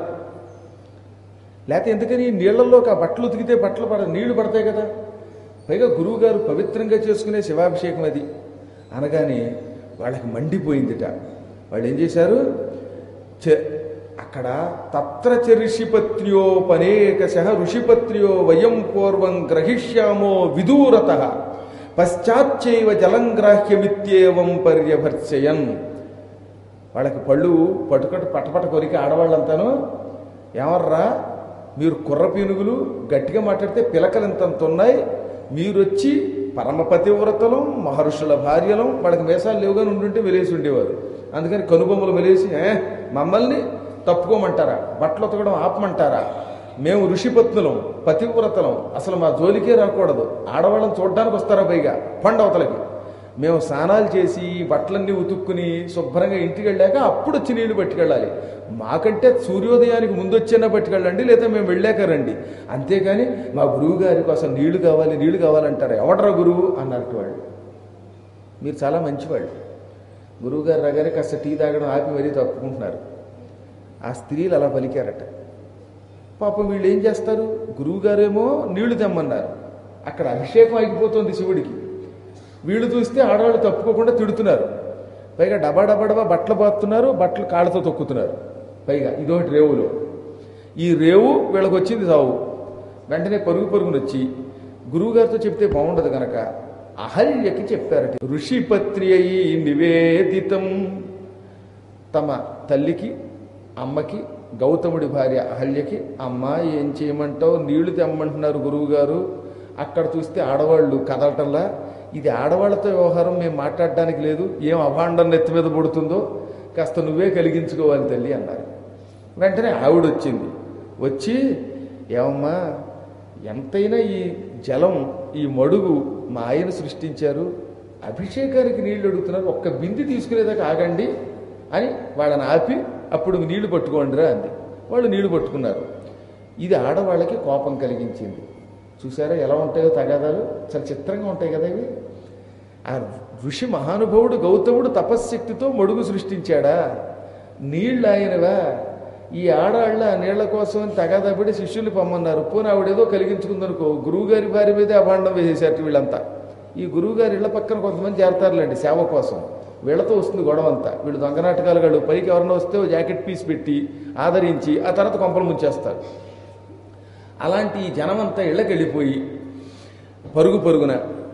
లేకపోతే ఎందుకని నీళ్లలోకి ఆ బట్టలు ఉతికితే బట్టలు పడ నీళ్లు పడతాయి కదా పైగా గురువు గారు పవిత్రంగా చేసుకునే శివాభిషేకం అది అనగానే వాళ్ళకి మండిపోయిందిట వాళ్ళు ఏం చేశారు చె- అక్కడ తత్ర చ ఋషిపత్ర్యోపనేకశ ఋషిపత్ర్యో వయం పూర్వం గ్రహిష్యామో విదూరత పశ్చాచ్చైవ జలంగ్రాహ్యమిత్యేవం పర్యభర్చయన్ వాళ్ళకి పళ్ళు పట్టుకట్టు పటపట కొరికి ఆడవాళ్ళంతాను ఏమర్రా మీరు కుర్ర పీనుగులు గట్టిగా మాట్లాడితే పిలకలు ఇంతంత ఉన్నాయి మీరొచ్చి పరమ పతివ్రతలం మహర్షుల భార్యలం వాళ్ళకి మేసాలు లేవుగానే ఉండుంటే వెలేసి ఉండేవారు అందుకని కనుబొమ్మలు వెలేసి ఏ మమ్మల్ని తప్పుకోమంటారా బట్టలు ఉతకడం ఆపమంటారా మేము ఋషిపత్నులం పతివ్రతలం అసలు మా జోలికే రాకూడదు ఆడవాళ్ళని చూడడానికి వస్తారా పైగా పండవతలకి మేము స్నానాలు చేసి బట్టలన్నీ ఉతుక్కుని శుభ్రంగా ఇంటికి వెళ్ళాక అప్పుడు వచ్చి నీళ్లు పట్టుకెళ్ళాలి మాకంటే సూర్యోదయానికి ముందు వచ్చేనా పట్టుకెళ్ళండి లేదా మేము వెళ్ళాక రండి అంతేగాని మా గురువు గారి కోసం నీళ్లు కావాలి నీళ్లు కావాలంటారు ఎవడరా గురువు అన్నారు వాళ్ళు మీరు చాలా మంచివాళ్ళు గురువుగారు రాగానే కాస్త టీ తాగడం ఆపి మరీ తప్పుకుంటున్నారు ఆ స్త్రీలు అలా పలికారట పాపం వీళ్ళు ఏం చేస్తారు గురువుగారేమో నీళ్లు తెమ్మన్నారు అక్కడ అభిషేకం అయిపోతుంది శివుడికి వీళ్ళు చూస్తే ఆడవాళ్ళు తప్పుకోకుండా తిడుతున్నారు పైగా డబా డబా డబా బట్టలు బాతున్నారు బట్టలు కాళ్ళతో తొక్కుతున్నారు పైగా ఇదొకటి రేవులో ఈ రేవు వీళ్ళకి వచ్చింది సావు వెంటనే పరుగు పరుగుని వచ్చి గురువుగారితో చెప్తే బాగుండదు గనక అహల్యకి చెప్పారట ఋషిపత్రి అయి నివేదితం తమ తల్లికి అమ్మకి గౌతముడి భార్య అహల్యకి అమ్మ ఏం చేయమంటావు నీళ్లు తెమ్మంటున్నారు గురువుగారు అక్కడ చూస్తే ఆడవాళ్ళు కదలటంలా ఇది ఆడవాళ్లతో వ్యవహారం మేము మాట్లాడడానికి లేదు ఏం అభాండం నెత్తి మీద పడుతుందో కాస్త నువ్వే కలిగించుకోవాలి తల్లి అన్నారు వెంటనే ఆవిడ వచ్చింది వచ్చి ఏమమ్మా ఎంతైనా ఈ జలం ఈ మడుగు మా ఆయన సృష్టించారు అభిషేకానికి నీళ్లు అడుగుతున్నారు ఒక్క బింది తీసుకునేదాకా ఆగండి అని వాళ్ళని ఆపి అప్పుడు నీళ్లు పట్టుకోండిరా అంది వాళ్ళు నీళ్లు పట్టుకున్నారు ఇది ఆడవాళ్ళకి కోపం కలిగించింది చూసారా ఎలా ఉంటాయో తగాదాలు చాలా చిత్రంగా ఉంటాయి కదా ఇవి ఆ ఋషి మహానుభావుడు గౌతముడు తపశ్శక్తితో మడుగు సృష్టించాడా నీళ్ళు ఆయనవా ఈ ఆడాళ్ళ ఆ నీళ్ల కోసం అని తగాదాపడి శిష్యులు పొమ్మన్నారు పోనీ ఆవిడేదో కలిగించుకుందనుకో గురువుగారి భార్య మీదే అభాండం వేసేసారు వీళ్ళంతా ఈ గురువుగారి ఇళ్ల పక్కన కొంతమంది చేరతారులేండి సేవ కోసం వీళ్ళతో వస్తుంది గొడవ అంతా వీళ్ళు దొంగ నాటకాలు గాళ్ళు పైకి ఎవరైనా వస్తే ఓ జాకెట్ పీస్ పెట్టి ఆదరించి ఆ తర్వాత కొంపలు ముంచేస్తారు అలాంటి ఈ జనమంతా ఇళ్ళకి వెళ్ళిపోయి పరుగు పరుగున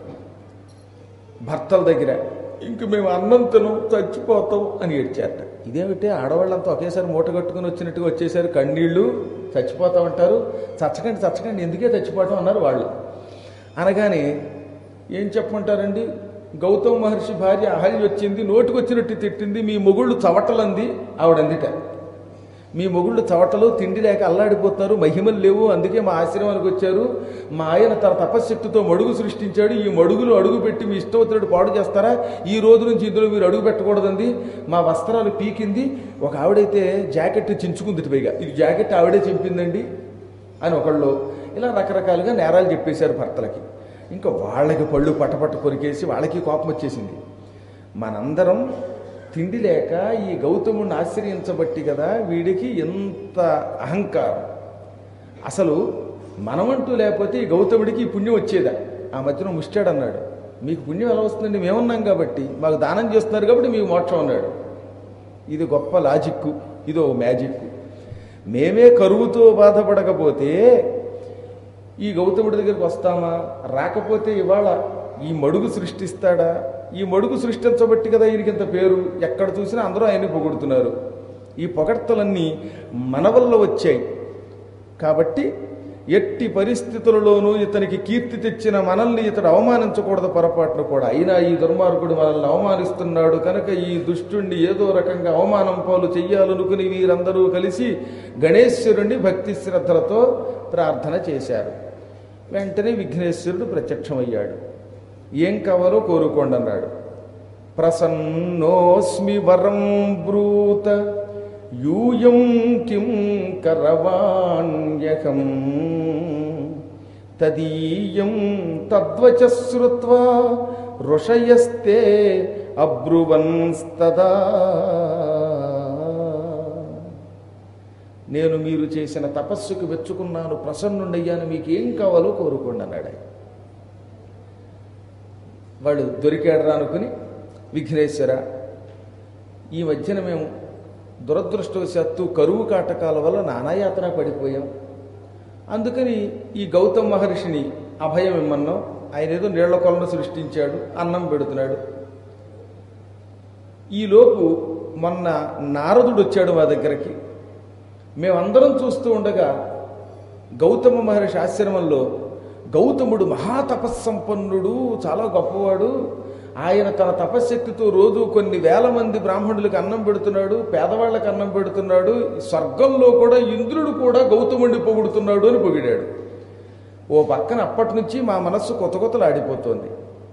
భర్తల దగ్గర ఇంక మేము అన్నం తినం చచ్చిపోతాం అని ఏడ్చారట ఇదేమిటి ఆడవాళ్ళంతా ఒకేసారి మూట కట్టుకుని వచ్చినట్టుగా వచ్చేసారు కన్నీళ్ళు చచ్చిపోతాం అంటారు చచ్చకండి చచ్చకండి ఎందుకే చచ్చిపోవటం అన్నారు వాళ్ళు అనగానే ఏం చెప్పమంటారండి గౌతమ మహర్షి భార్య అహల్య వచ్చింది నోటికొచ్చినట్టు తిట్టింది మీ మొగుళ్ళు చవటలంది ఆవిడందిట మీ మొగుళ్ళు చవటలు తిండి లేక అల్లాడిపోతున్నారు మహిమలు లేవు అందుకే మా ఆశ్రమానికి వచ్చారు మా ఆయన తన తపశ్శక్తితో మడుగు సృష్టించాడు ఈ మడుగులు అడుగు పెట్టి మీ ఇష్టం వచ్చినట్టు పాడు చేస్తారా ఈ రోజు నుంచి ఇందులో మీరు అడుగు పెట్టకూడదండి మా వస్త్రాలు పీకింది ఒక ఆవిడైతే జాకెట్ చించుకుంది పైగా ఇది జాకెట్ ఆవిడే చింపిందండి అని ఒకళ్ళు ఇలా రకరకాలుగా నేరాలు చెప్పేశారు భర్తలకి ఇంకా వాళ్ళకి పళ్ళు పట్టపట్ట కొరికేసి వాళ్ళకి కోపం వచ్చేసింది మనందరం తిండి లేక ఈ గౌతముడిని ఆశ్రయించబట్టి కదా వీడికి ఎంత అహంకారం అసలు మనమంటూ లేకపోతే ఈ గౌతముడికి ఈ పుణ్యం వచ్చేదా ఆ మధ్యన ముష్టాడు అన్నాడు మీకు పుణ్యం ఎలా వస్తుందండి మేమున్నాం కాబట్టి మాకు దానం చేస్తున్నారు కాబట్టి మీకు మోక్షం అన్నాడు ఇది గొప్ప లాజిక్కు ఇదో మ్యాజిక్ మేమే కరువుతో బాధపడకపోతే ఈ గౌతముడి దగ్గరికి వస్తామా రాకపోతే ఇవాళ ఈ మడుగు సృష్టిస్తాడా ఈ మడుగు సృష్టించబట్టి కదా ఈయనకి ఇంత పేరు ఎక్కడ చూసినా అందరూ ఆయన్ని పొగుడుతున్నారు ఈ పొగడ్తలన్నీ మన వల్ల వచ్చాయి కాబట్టి ఎట్టి పరిస్థితులలోనూ ఇతనికి కీర్తి తెచ్చిన మనల్ని ఇతడు అవమానించకూడదు పొరపాట్లు కూడా అయినా ఈ దుర్మార్గుడు మనల్ని అవమానిస్తున్నాడు కనుక ఈ దుష్టుణ్ణి ఏదో రకంగా అవమానం పాలు చెయ్యాలనుకుని వీరందరూ కలిసి గణేశ్వరుణ్ణి భక్తి శ్రద్ధలతో ప్రార్థన చేశారు వెంటనే విఘ్నేశ్వరుడు ప్రత్యక్షమయ్యాడు ఏం కావాలో కోరుకోండి అన్నాడు ప్రసన్నోస్మి వరం బ్రూత యూయం కిం కరవాణ్యకం తదీయం తద్వచ శ్రుత్వా ఋషయస్తే అబ్రువన్స్తదా నేను మీరు చేసిన తపస్సుకు మెచ్చుకున్నాను ప్రసన్నుండయ్యాను మీకు ఏం కావాలో కోరుకోండి అన్నాడు ఆయన. వాడు దొరికాడు రా అనుకుని విఘ్నేశ్వర ఈ మధ్యన మేము దురదృష్టవశాత్తు కరువు కాటకాల వల్ల నానాయాతన పడిపోయాం అందుకని ఈ గౌతమ్ మహర్షిని అభయం ఇమ్మన్నాం ఆయన ఏదో నీళ్ల కొలను సృష్టించాడు అన్నం పెడుతున్నాడు ఈలోపు మొన్న నారదుడు వచ్చాడు మా దగ్గరికి మేమందరం చూస్తూ ఉండగా గౌతమ మహర్షి ఆశ్రమంలో గౌతముడు మహాతపస్సంపన్నుడు చాలా గొప్పవాడు ఆయన తన తపశ్శక్తితో రోజు కొన్ని వేల మంది బ్రాహ్మణులకు అన్నం పెడుతున్నాడు పేదవాళ్ళకి అన్నం పెడుతున్నాడు స్వర్గంలో కూడా ఇంద్రుడు కూడా గౌతముడిని పొగుడుతున్నాడు అని పొగిడాడు ఓ పక్కన అప్పటి నుంచి మా మనస్సు కొత్త కొత్తలు ఆడిపోతోంది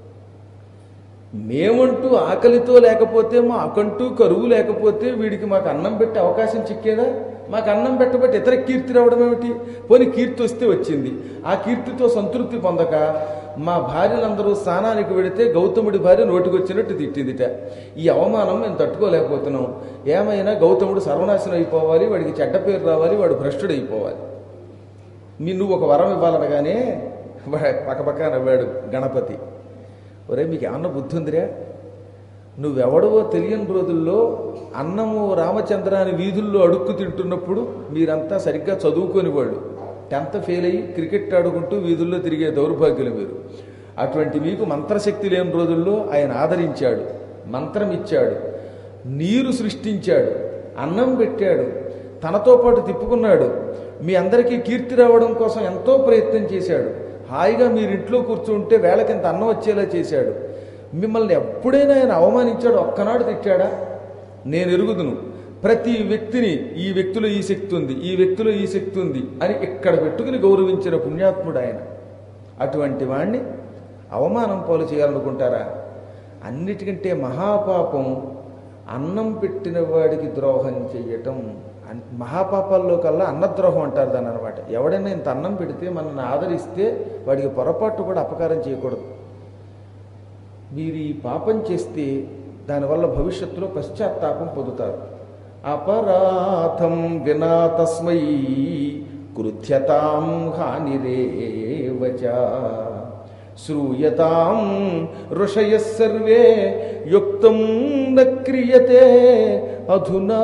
మేమంటూ ఆకలితో లేకపోతే మాకంటూ కరువు లేకపోతే వీడికి మాకు అన్నం పెట్టే అవకాశం చిక్కేదా మాకు అన్నం పెట్టబట్టి ఇతర కీర్తి రావడం ఏమిటి పోనీ కీర్తి వస్తే వచ్చింది ఆ కీర్తితో సంతృప్తి పొందక మా భార్యలందరూ స్నానానికి వెడితే గౌతముడి భార్య నోటికొచ్చినట్టు తిట్టిందిట ఈ అవమానం మేము తట్టుకోలేకపోతున్నాం ఏమైనా గౌతముడు సర్వనాశనం అయిపోవాలి వాడికి చెడ్డ పేరు రావాలి వాడు భ్రష్టుడు అయిపోవాలి మీ నువ్వు ఒక వరం ఇవ్వాలనగానే పక్కపక్క నవ్వాడు గణపతి ఒరే మీకు ఏమన్నా బుద్ధి ఉందిరా నువ్వెవడవో తెలియని రోజుల్లో అన్నము రామచంద్ర అని వీధుల్లో అడుక్కు తింటున్నప్పుడు మీరంతా సరిగ్గా చదువుకొని వాళ్ళు టెన్త్ ఫెయిల్ అయ్యి క్రికెట్ ఆడుకుంటూ వీధుల్లో తిరిగే దౌర్భాగ్యులు మీరు అటువంటి మీకు మంత్రశక్తి లేని రోజుల్లో ఆయన ఆదరించాడు మంత్రం ఇచ్చాడు నీరు సృష్టించాడు అన్నం పెట్టాడు తనతో పాటు తిప్పుకున్నాడు మీ అందరికీ కీర్తి రావడం కోసం ఎంతో ప్రయత్నం చేశాడు హాయిగా మీరు ఇంట్లో కూర్చుంటే వేళకింత అన్నం వచ్చేలా చేశాడు మిమ్మల్ని ఎప్పుడైనా ఆయన అవమానించాడు ఒక్కనాడు తిట్టాడా నేను ఎరుగుదును ప్రతి వ్యక్తిని ఈ వ్యక్తిలో ఈ శక్తి ఉంది ఈ వ్యక్తిలో ఈ శక్తి ఉంది అని ఇక్కడ పెట్టుకుని గౌరవించిన పుణ్యాత్ముడు ఆయన అటువంటి వాణ్ణి అవమానం పాలు చేయాలనుకుంటారా అన్నిటికంటే మహాపాపం అన్నం పెట్టిన వాడికి ద్రోహం చెయ్యటం అన్- మహాపాపాల్లో కల్లా అన్నద్రోహం అంటారు దాన్ని అనమాట ఎవడైనా ఇంత అన్నం పెడితే మనల్ని ఆదరిస్తే వాడికి పొరపాటు కూడా అపకారం చేయకూడదు మీరు ఈ పాపం చేస్తే దానివల్ల భవిష్యత్తులో పశ్చాత్తాపం పొందుతారు అపరాధం వినా తస్మై కృత్యతాం హానిరేవచ శ్రూయతాం ఋషయ సర్వే యుక్తం న క్రియతే అధునా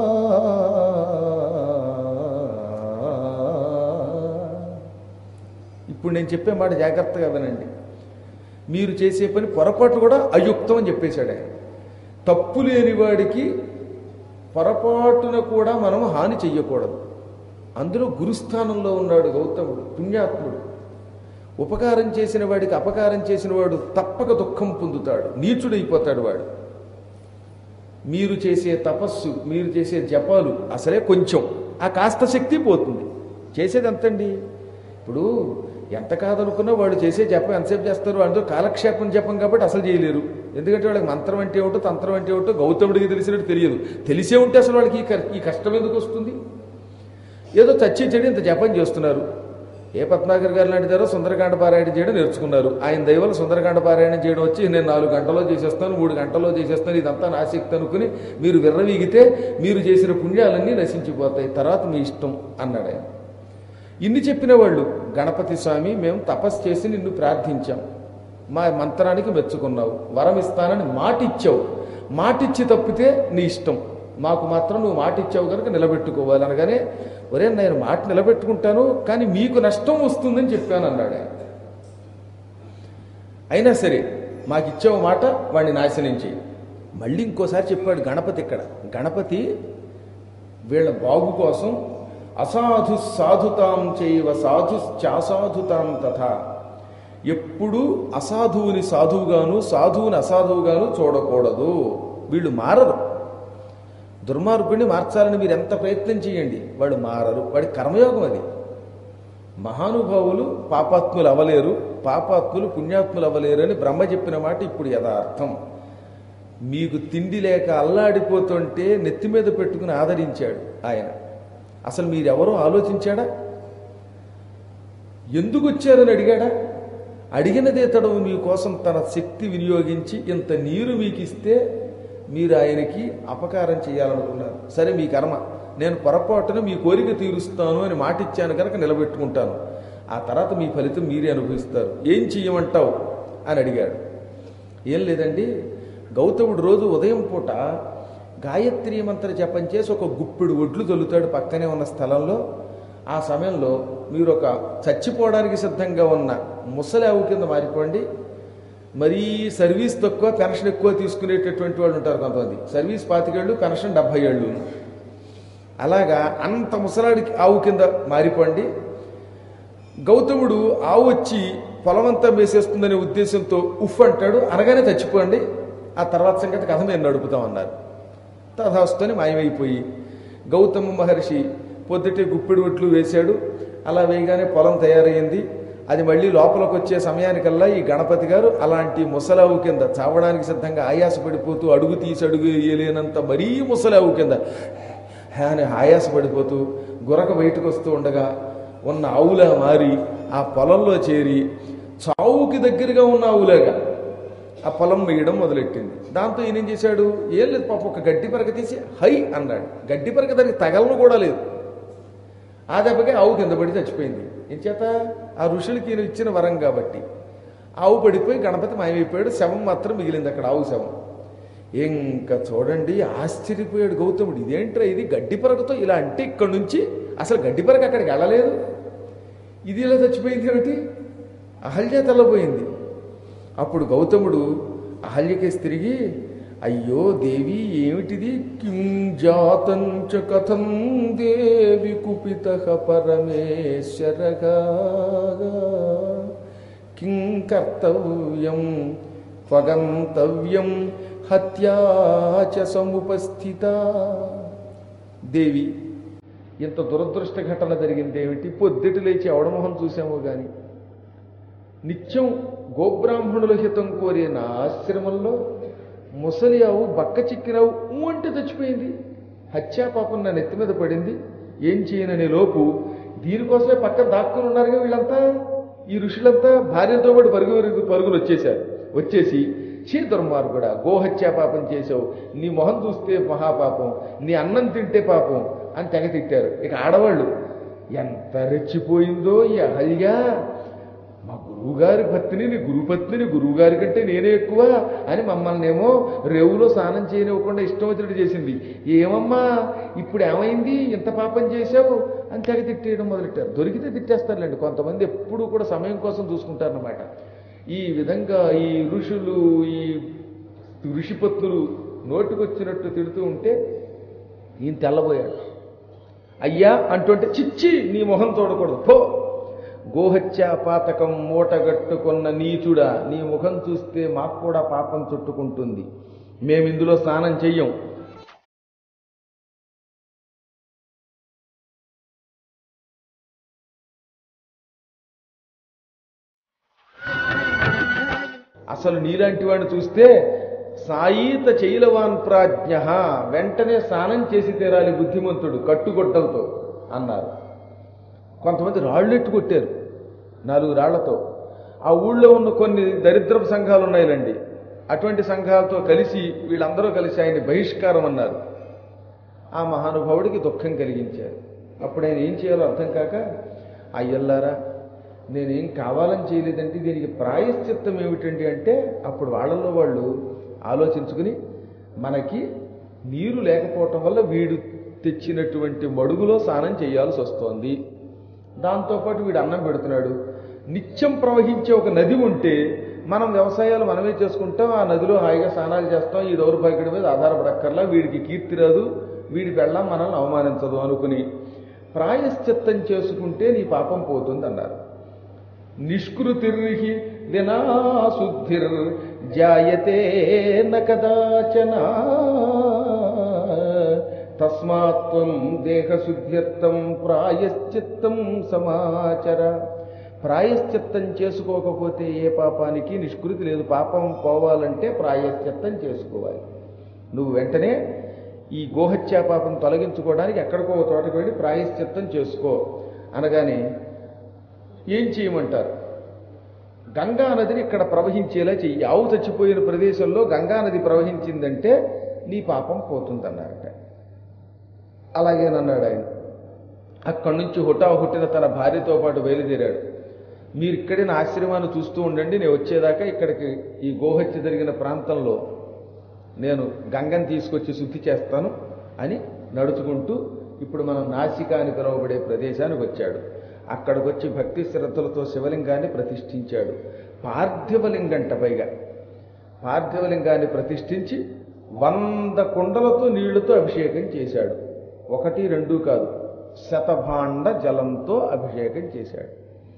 ఇప్పుడు నేను చెప్పే మాట జాగ్రత్తగా వినండి మీరు చేసే పని పొరపాటు కూడా అయుక్తం అని చెప్పేశాడు ఆయన తప్పు లేని వాడికి పొరపాటున కూడా మనం హాని చెయ్యకూడదు అందులో గురుస్థానంలో ఉన్నాడు గౌతముడు పుణ్యాత్ముడు ఉపకారం చేసిన వాడికి అపకారం చేసిన వాడు తప్పక దుఃఖం పొందుతాడు నీచుడైపోతాడు వాడు మీరు చేసే తపస్సు మీరు చేసే జపాలు అసలే కొంచెం ఆ కాస్త శక్తి పోతుంది చేసేది ఎంతండి ఇప్పుడు ఎంత కాదనుకున్నా వాడు చేసే జపం ఎంతసేపు చేస్తారు అందులో కాలక్షేపం జపం కాబట్టి అసలు చేయలేరు ఎందుకంటే వాళ్ళకి మంత్రం అంటే ఏమిటో తంత్రం అంటే ఏమిటో గౌతముడికి తెలిసినట్టు తెలియదు తెలిసే ఉంటే అసలు వాళ్ళకి ఈ క- ఈ కష్టం ఎందుకు వస్తుంది ఏదో చచ్చి చెడి ఇంత జపం చేస్తున్నారు ఏ పద్మాకర్ గారు లాంటిదారో సుందరకాండ పారాయణ చేయడం నేర్చుకున్నారు ఆయన దైవలు సుందరకాండ పారాయణం చేయడం వచ్చి నేను నాలుగు గంటల్లో చేసేస్తాను మూడు గంటల్లో చేసేస్తాను ఇదంతా నా శక్తి అనుకుని మీరు విర్రవీగితే మీరు చేసిన పుణ్యాలన్నీ నశించిపోతాయి తర్వాత మీ ఇష్టం అన్నాడు ఆయన ఇన్ని చెప్పిన వాళ్ళు గణపతి స్వామి మేము తపస్సు చేసి నిన్ను ప్రార్థించాం మా మంత్రానికి మెచ్చుకున్నావు వరం ఇస్తానని మాటిచ్చావు మాటిచ్చి తప్పితే నీ ఇష్టం మాకు మాత్రం నువ్వు మాటిచ్చావు కనుక నిలబెట్టుకోవాలి అనగానే ఒరే నేను మాట నిలబెట్టుకుంటాను కానీ మీకు నష్టం వస్తుందని చెప్పాను అన్నాడు ఆయన అయినా సరే మాకు ఇచ్చావు మాట వాడిని నాశనం చేయి మళ్ళీ ఇంకోసారి చెప్పాడు గణపతి ఇక్కడ గణపతి వీళ్ళ బాగు కోసం అసాధు సాధుతాం చేయవ సాధు చాసాధుతాం తథా ఎప్పుడూ అసాధువుని సాధువుగాను సాధువుని అసాధువుగాను చూడకూడదు వీళ్ళు మారరు దుర్మార్గుడిని మార్చాలని మీరు ఎంత ప్రయత్నం చేయండి వాడు మారరు వాడి కర్మయోగం అది మహానుభావులు పాపాత్ములు అవ్వలేరు పాపాత్ములు పుణ్యాత్ములు అవ్వలేరు అని బ్రహ్మ చెప్పిన మాట ఇప్పుడు యథార్థం మీకు తిండి లేక అల్లాడిపోతుంటే నెత్తి మీద పెట్టుకుని ఆదరించాడు ఆయన అసలు మీరెవరో ఆలోచించాడా ఎందుకు వచ్చారని అడిగాడా అడిగినదే తడవు మీకోసం తన శక్తి వినియోగించి ఇంత నీరు మీకు ఇస్తే మీరు ఆయనకి అపకారం చేయాలనుకున్నారు సరే మీ కర్మ నేను పొరపాటున మీ కోరిక తీరుస్తాను అని మాట ఇచ్చాను కనుక నిలబెట్టుకుంటాను ఆ తర్వాత మీ ఫలితం మీరే అనుభవిస్తారు ఏం చెయ్యమంటావు అని అడిగాడు ఏం లేదండి గౌతముడు రోజు ఉదయం పూట గాయత్రి మంత్ర జపం చేసి ఒక గుప్పిడు ఒడ్లు తొలుతాడు పక్కనే ఉన్న స్థలంలో ఆ సమయంలో మీరు ఒక చచ్చిపోవడానికి సిద్ధంగా ఉన్న ముసలావు కింద మారిపోండి మరీ సర్వీస్ తక్కువ పెన్షన్ ఎక్కువ తీసుకునేటటువంటి వాళ్ళు ఉంటారు కొంతమంది సర్వీస్ పాతికేళ్ళు పెన్షన్ డెబ్బై ఏళ్ళు అలాగా అంత ముసలాడికి ఆవు కింద మారిపోండి గౌతముడు ఆవు వచ్చి పొలమంతా మేసేస్తుందనే ఉద్దేశంతో ఉఫ్ అంటాడు అనగానే చచ్చిపోండి ఆ తర్వాత సంగతి కథ మేము నడుపుతామన్నారు తథాస్తుని మాయమైపోయి గౌతమ మహర్షి పొద్దుటే గుప్పిడి ఒట్లు వేశాడు అలా వేయగానే పొలం తయారైంది అది మళ్ళీ లోపలికి వచ్చే సమయానికల్లా ఈ గణపతి గారు అలాంటి ముసలావు కింద చావడానికి సిద్ధంగా ఆయాసపడిపోతూ అడుగు తీసి అడుగు వేయలేనంత మరీ ముసలావు కింద అని ఆయాసపడిపోతూ గురక బయటకు వస్తూ ఉండగా ఉన్న ఆవులా మారి ఆ పొలంలో చేరి చావుకి దగ్గరగా ఉన్న ఆవులాగా ఆ పొలం వేయడం మొదలెట్టింది దాంతో ఈయన ఏం చేశాడు ఏం లేదు పాప ఒక గడ్డి పరక తీసి హై అన్నాడు గడ్డి పరక దానికి తగలను కూడా లేదు ఆ దెబ్బకే ఆవు కింద పడి చచ్చిపోయింది ఏం చేత ఆ ఋషులకి ఈయన ఇచ్చిన వరం కాబట్టి ఆవు పడిపోయి గణపతి మాయమైపోయాడు శవం మాత్రం మిగిలింది అక్కడ ఆవు శవం ఇంకా చూడండి ఆశ్చర్యపోయాడు గౌతముడు ఇదేంట్రా ఇది గడ్డి పరకతో ఇలా అంటే ఇక్కడ నుంచి అసలు గడ్డి పరక అక్కడికి వెళ్ళలేదు ఇది ఇలా చచ్చిపోయింది ఏమిటి అహల్య తెల్లబోయింది అప్పుడు గౌతముడు అహల్యకేసి తిరిగి అయ్యో దేవి ఏమిటిది కిం జాతం చ కథం దేవి కుపిత పరమేశ్వరగా కిం కర్తవ్యం త్వగంతవ్యం హత్యా చ సముపస్థిత దేవి ఇంత దురదృష్ట ఘటన జరిగింది ఏమిటి పొద్దుటి లేచి అవడమోహం చూసాము గాని నిత్యం గోబ్రాహ్మణుల హితం కోరే నా ఆశ్రమంలో ముసలి ఆవు బక్క చిక్కినావు ఊ అంటే చచ్చిపోయింది హత్యాపాపం నా నెత్తి మీద పడింది ఏం చేయననే లోపు దీనికోసమే పక్కన దాక్కుని ఉన్నారుగా వీళ్ళంతా ఈ ఋషులంతా భార్యతో పాటు పరుగు పరుగు పరుగులు వచ్చేశారు వచ్చేసి చీ దుర్మార్గుడా గోహత్యా పాపం చేసావు నీ మొహం చూస్తే మహాపాపం నీ అన్నం తింటే పాపం అని తెగ తిట్టారు ఇక ఆడవాళ్ళు ఎంత రెచ్చిపోయిందో ఈ అహల్య మా గురువు గురువుగారి పత్నిని నీ గురుపత్నిని గురువుగారి కంటే నేనే ఎక్కువ అని మమ్మల్ని ఏమో రేవులో స్నానం చేయనివ్వకుండా ఇష్టం వచ్చినట్టు చేసింది ఏమమ్మా ఇప్పుడు ఏమైంది ఇంత పాపం చేశావు అని తెగ తిట్టేయడం మొదలెట్టారు దొరికితే తిట్టేస్తారులేండి కొంతమంది ఎప్పుడూ కూడా సమయం కోసం చూసుకుంటారన్నమాట ఈ విధంగా ఈ ఋషులు ఈ ఋషిపత్నులు నోటికొచ్చినట్టు తిడుతూ ఉంటే ఈయన తెల్లబోయాడు అయ్యా అంటుంటే చిచ్చి నీ మొహం తోడకూడదు పో గోహత్యా పాతకం మూటగట్టుకున్న నీచుడా నీ ముఖం చూస్తే మాకు కూడా పాపం చుట్టుకుంటుంది మేము ఇందులో స్నానం చెయ్యం అసలు నీలాంటి వాడిని చూస్తే సాయిత చైలవాన్ ప్రాజ్ఞ వెంటనే స్నానం చేసి తీరాలి బుద్ధిమంతుడు కట్టుగొడ్డలతో అన్నారు కొంతమంది రాళ్ళెట్టు కొట్టారు నాలుగు రాళ్లతో ఆ ఊళ్ళో ఉన్న కొన్ని దరిద్రపు సంఘాలు ఉన్నాయిలండి అటువంటి సంఘాలతో కలిసి వీళ్ళందరూ కలిసి ఆయన్ని బహిష్కారం అన్నారు ఆ మహానుభావుడికి దుఃఖం కలిగించారు అప్పుడు ఆయన ఏం చేయాలో అర్థం కాక అయ్యల్లారా నేనేం కావాలని చేయలేదంటే దీనికి ప్రాయశ్చిత్తం ఏమిటండి అంటే అప్పుడు వాళ్ళలో వాళ్ళు ఆలోచించుకుని మనకి నీరు లేకపోవటం వల్ల వీడు తెచ్చినటువంటి మడుగులో స్నానం చేయాల్సి వస్తోంది దాంతోపాటు వీడు అన్నం పెడుతున్నాడు నిత్యం ప్రవహించే ఒక నది ఉంటే మనం వ్యవసాయాలు మనమే చేసుకుంటాం ఆ నదిలో హాయిగా స్నానాలు చేస్తాం ఈ దౌర్భాగ్యుడి మీద ఆధారపడక్కర్లా వీడికి కీర్తి రాదు వీడి పెళ్ళం మనల్ని అవమానించదు అనుకుని ప్రాయశ్చిత్తం చేసుకుంటే నీ పాపం పోతుంది అన్నారు నిష్కృతిర్హి వినాశుద్ధిర్ జాయతే న కదాచన తస్మాత్వం దేహశుద్ధ్యర్థం ప్రాయశ్చిత్తం సమాచర ప్రాయశ్చిత్తం చేసుకోకపోతే ఏ పాపానికి నిష్కృతి లేదు పాపం పోవాలంటే ప్రాయశ్చిత్తం చేసుకోవాలి నువ్వు వెంటనే ఈ గోహత్యా పాపం తొలగించుకోవడానికి ఎక్కడికో ఒక తోటకు వెళ్ళి ప్రాయశ్చిత్తం చేసుకో అనగానే ఏం చేయమంటారు గంగా నదిని ఇక్కడ ప్రవహించేలా చెయ్యి ఆవు చచ్చిపోయిన ప్రదేశంలో గంగా నది ప్రవహించిందంటే నీ పాపం పోతుందన్నారట అలాగేనన్నాడు ఆయన అక్కడి నుంచి హుటా హుట్టిన తన భార్యతో పాటు బయలుదేరాడు మీరు ఇక్కడే నా ఆశ్రమాన్ని చూస్తూ ఉండండి నేను వచ్చేదాకా ఇక్కడికి ఈ గోహత్య జరిగిన ప్రాంతంలో నేను గంగని తీసుకొచ్చి శుద్ధి చేస్తాను అని నడుచుకుంటూ ఇప్పుడు మనం నాసిక అని పిలువబడే ప్రదేశానికి వచ్చాడు అక్కడికి వచ్చి భక్తి శ్రద్ధలతో శివలింగాన్ని ప్రతిష్ఠించాడు పార్థివలింగంట పైగా పార్థివలింగాన్ని ప్రతిష్ఠించి వంద కుండలతో నీళ్లతో అభిషేకం చేశాడు ఒకటి రెండు కాదు శతభాండ జలంతో అభిషేకం చేశాడు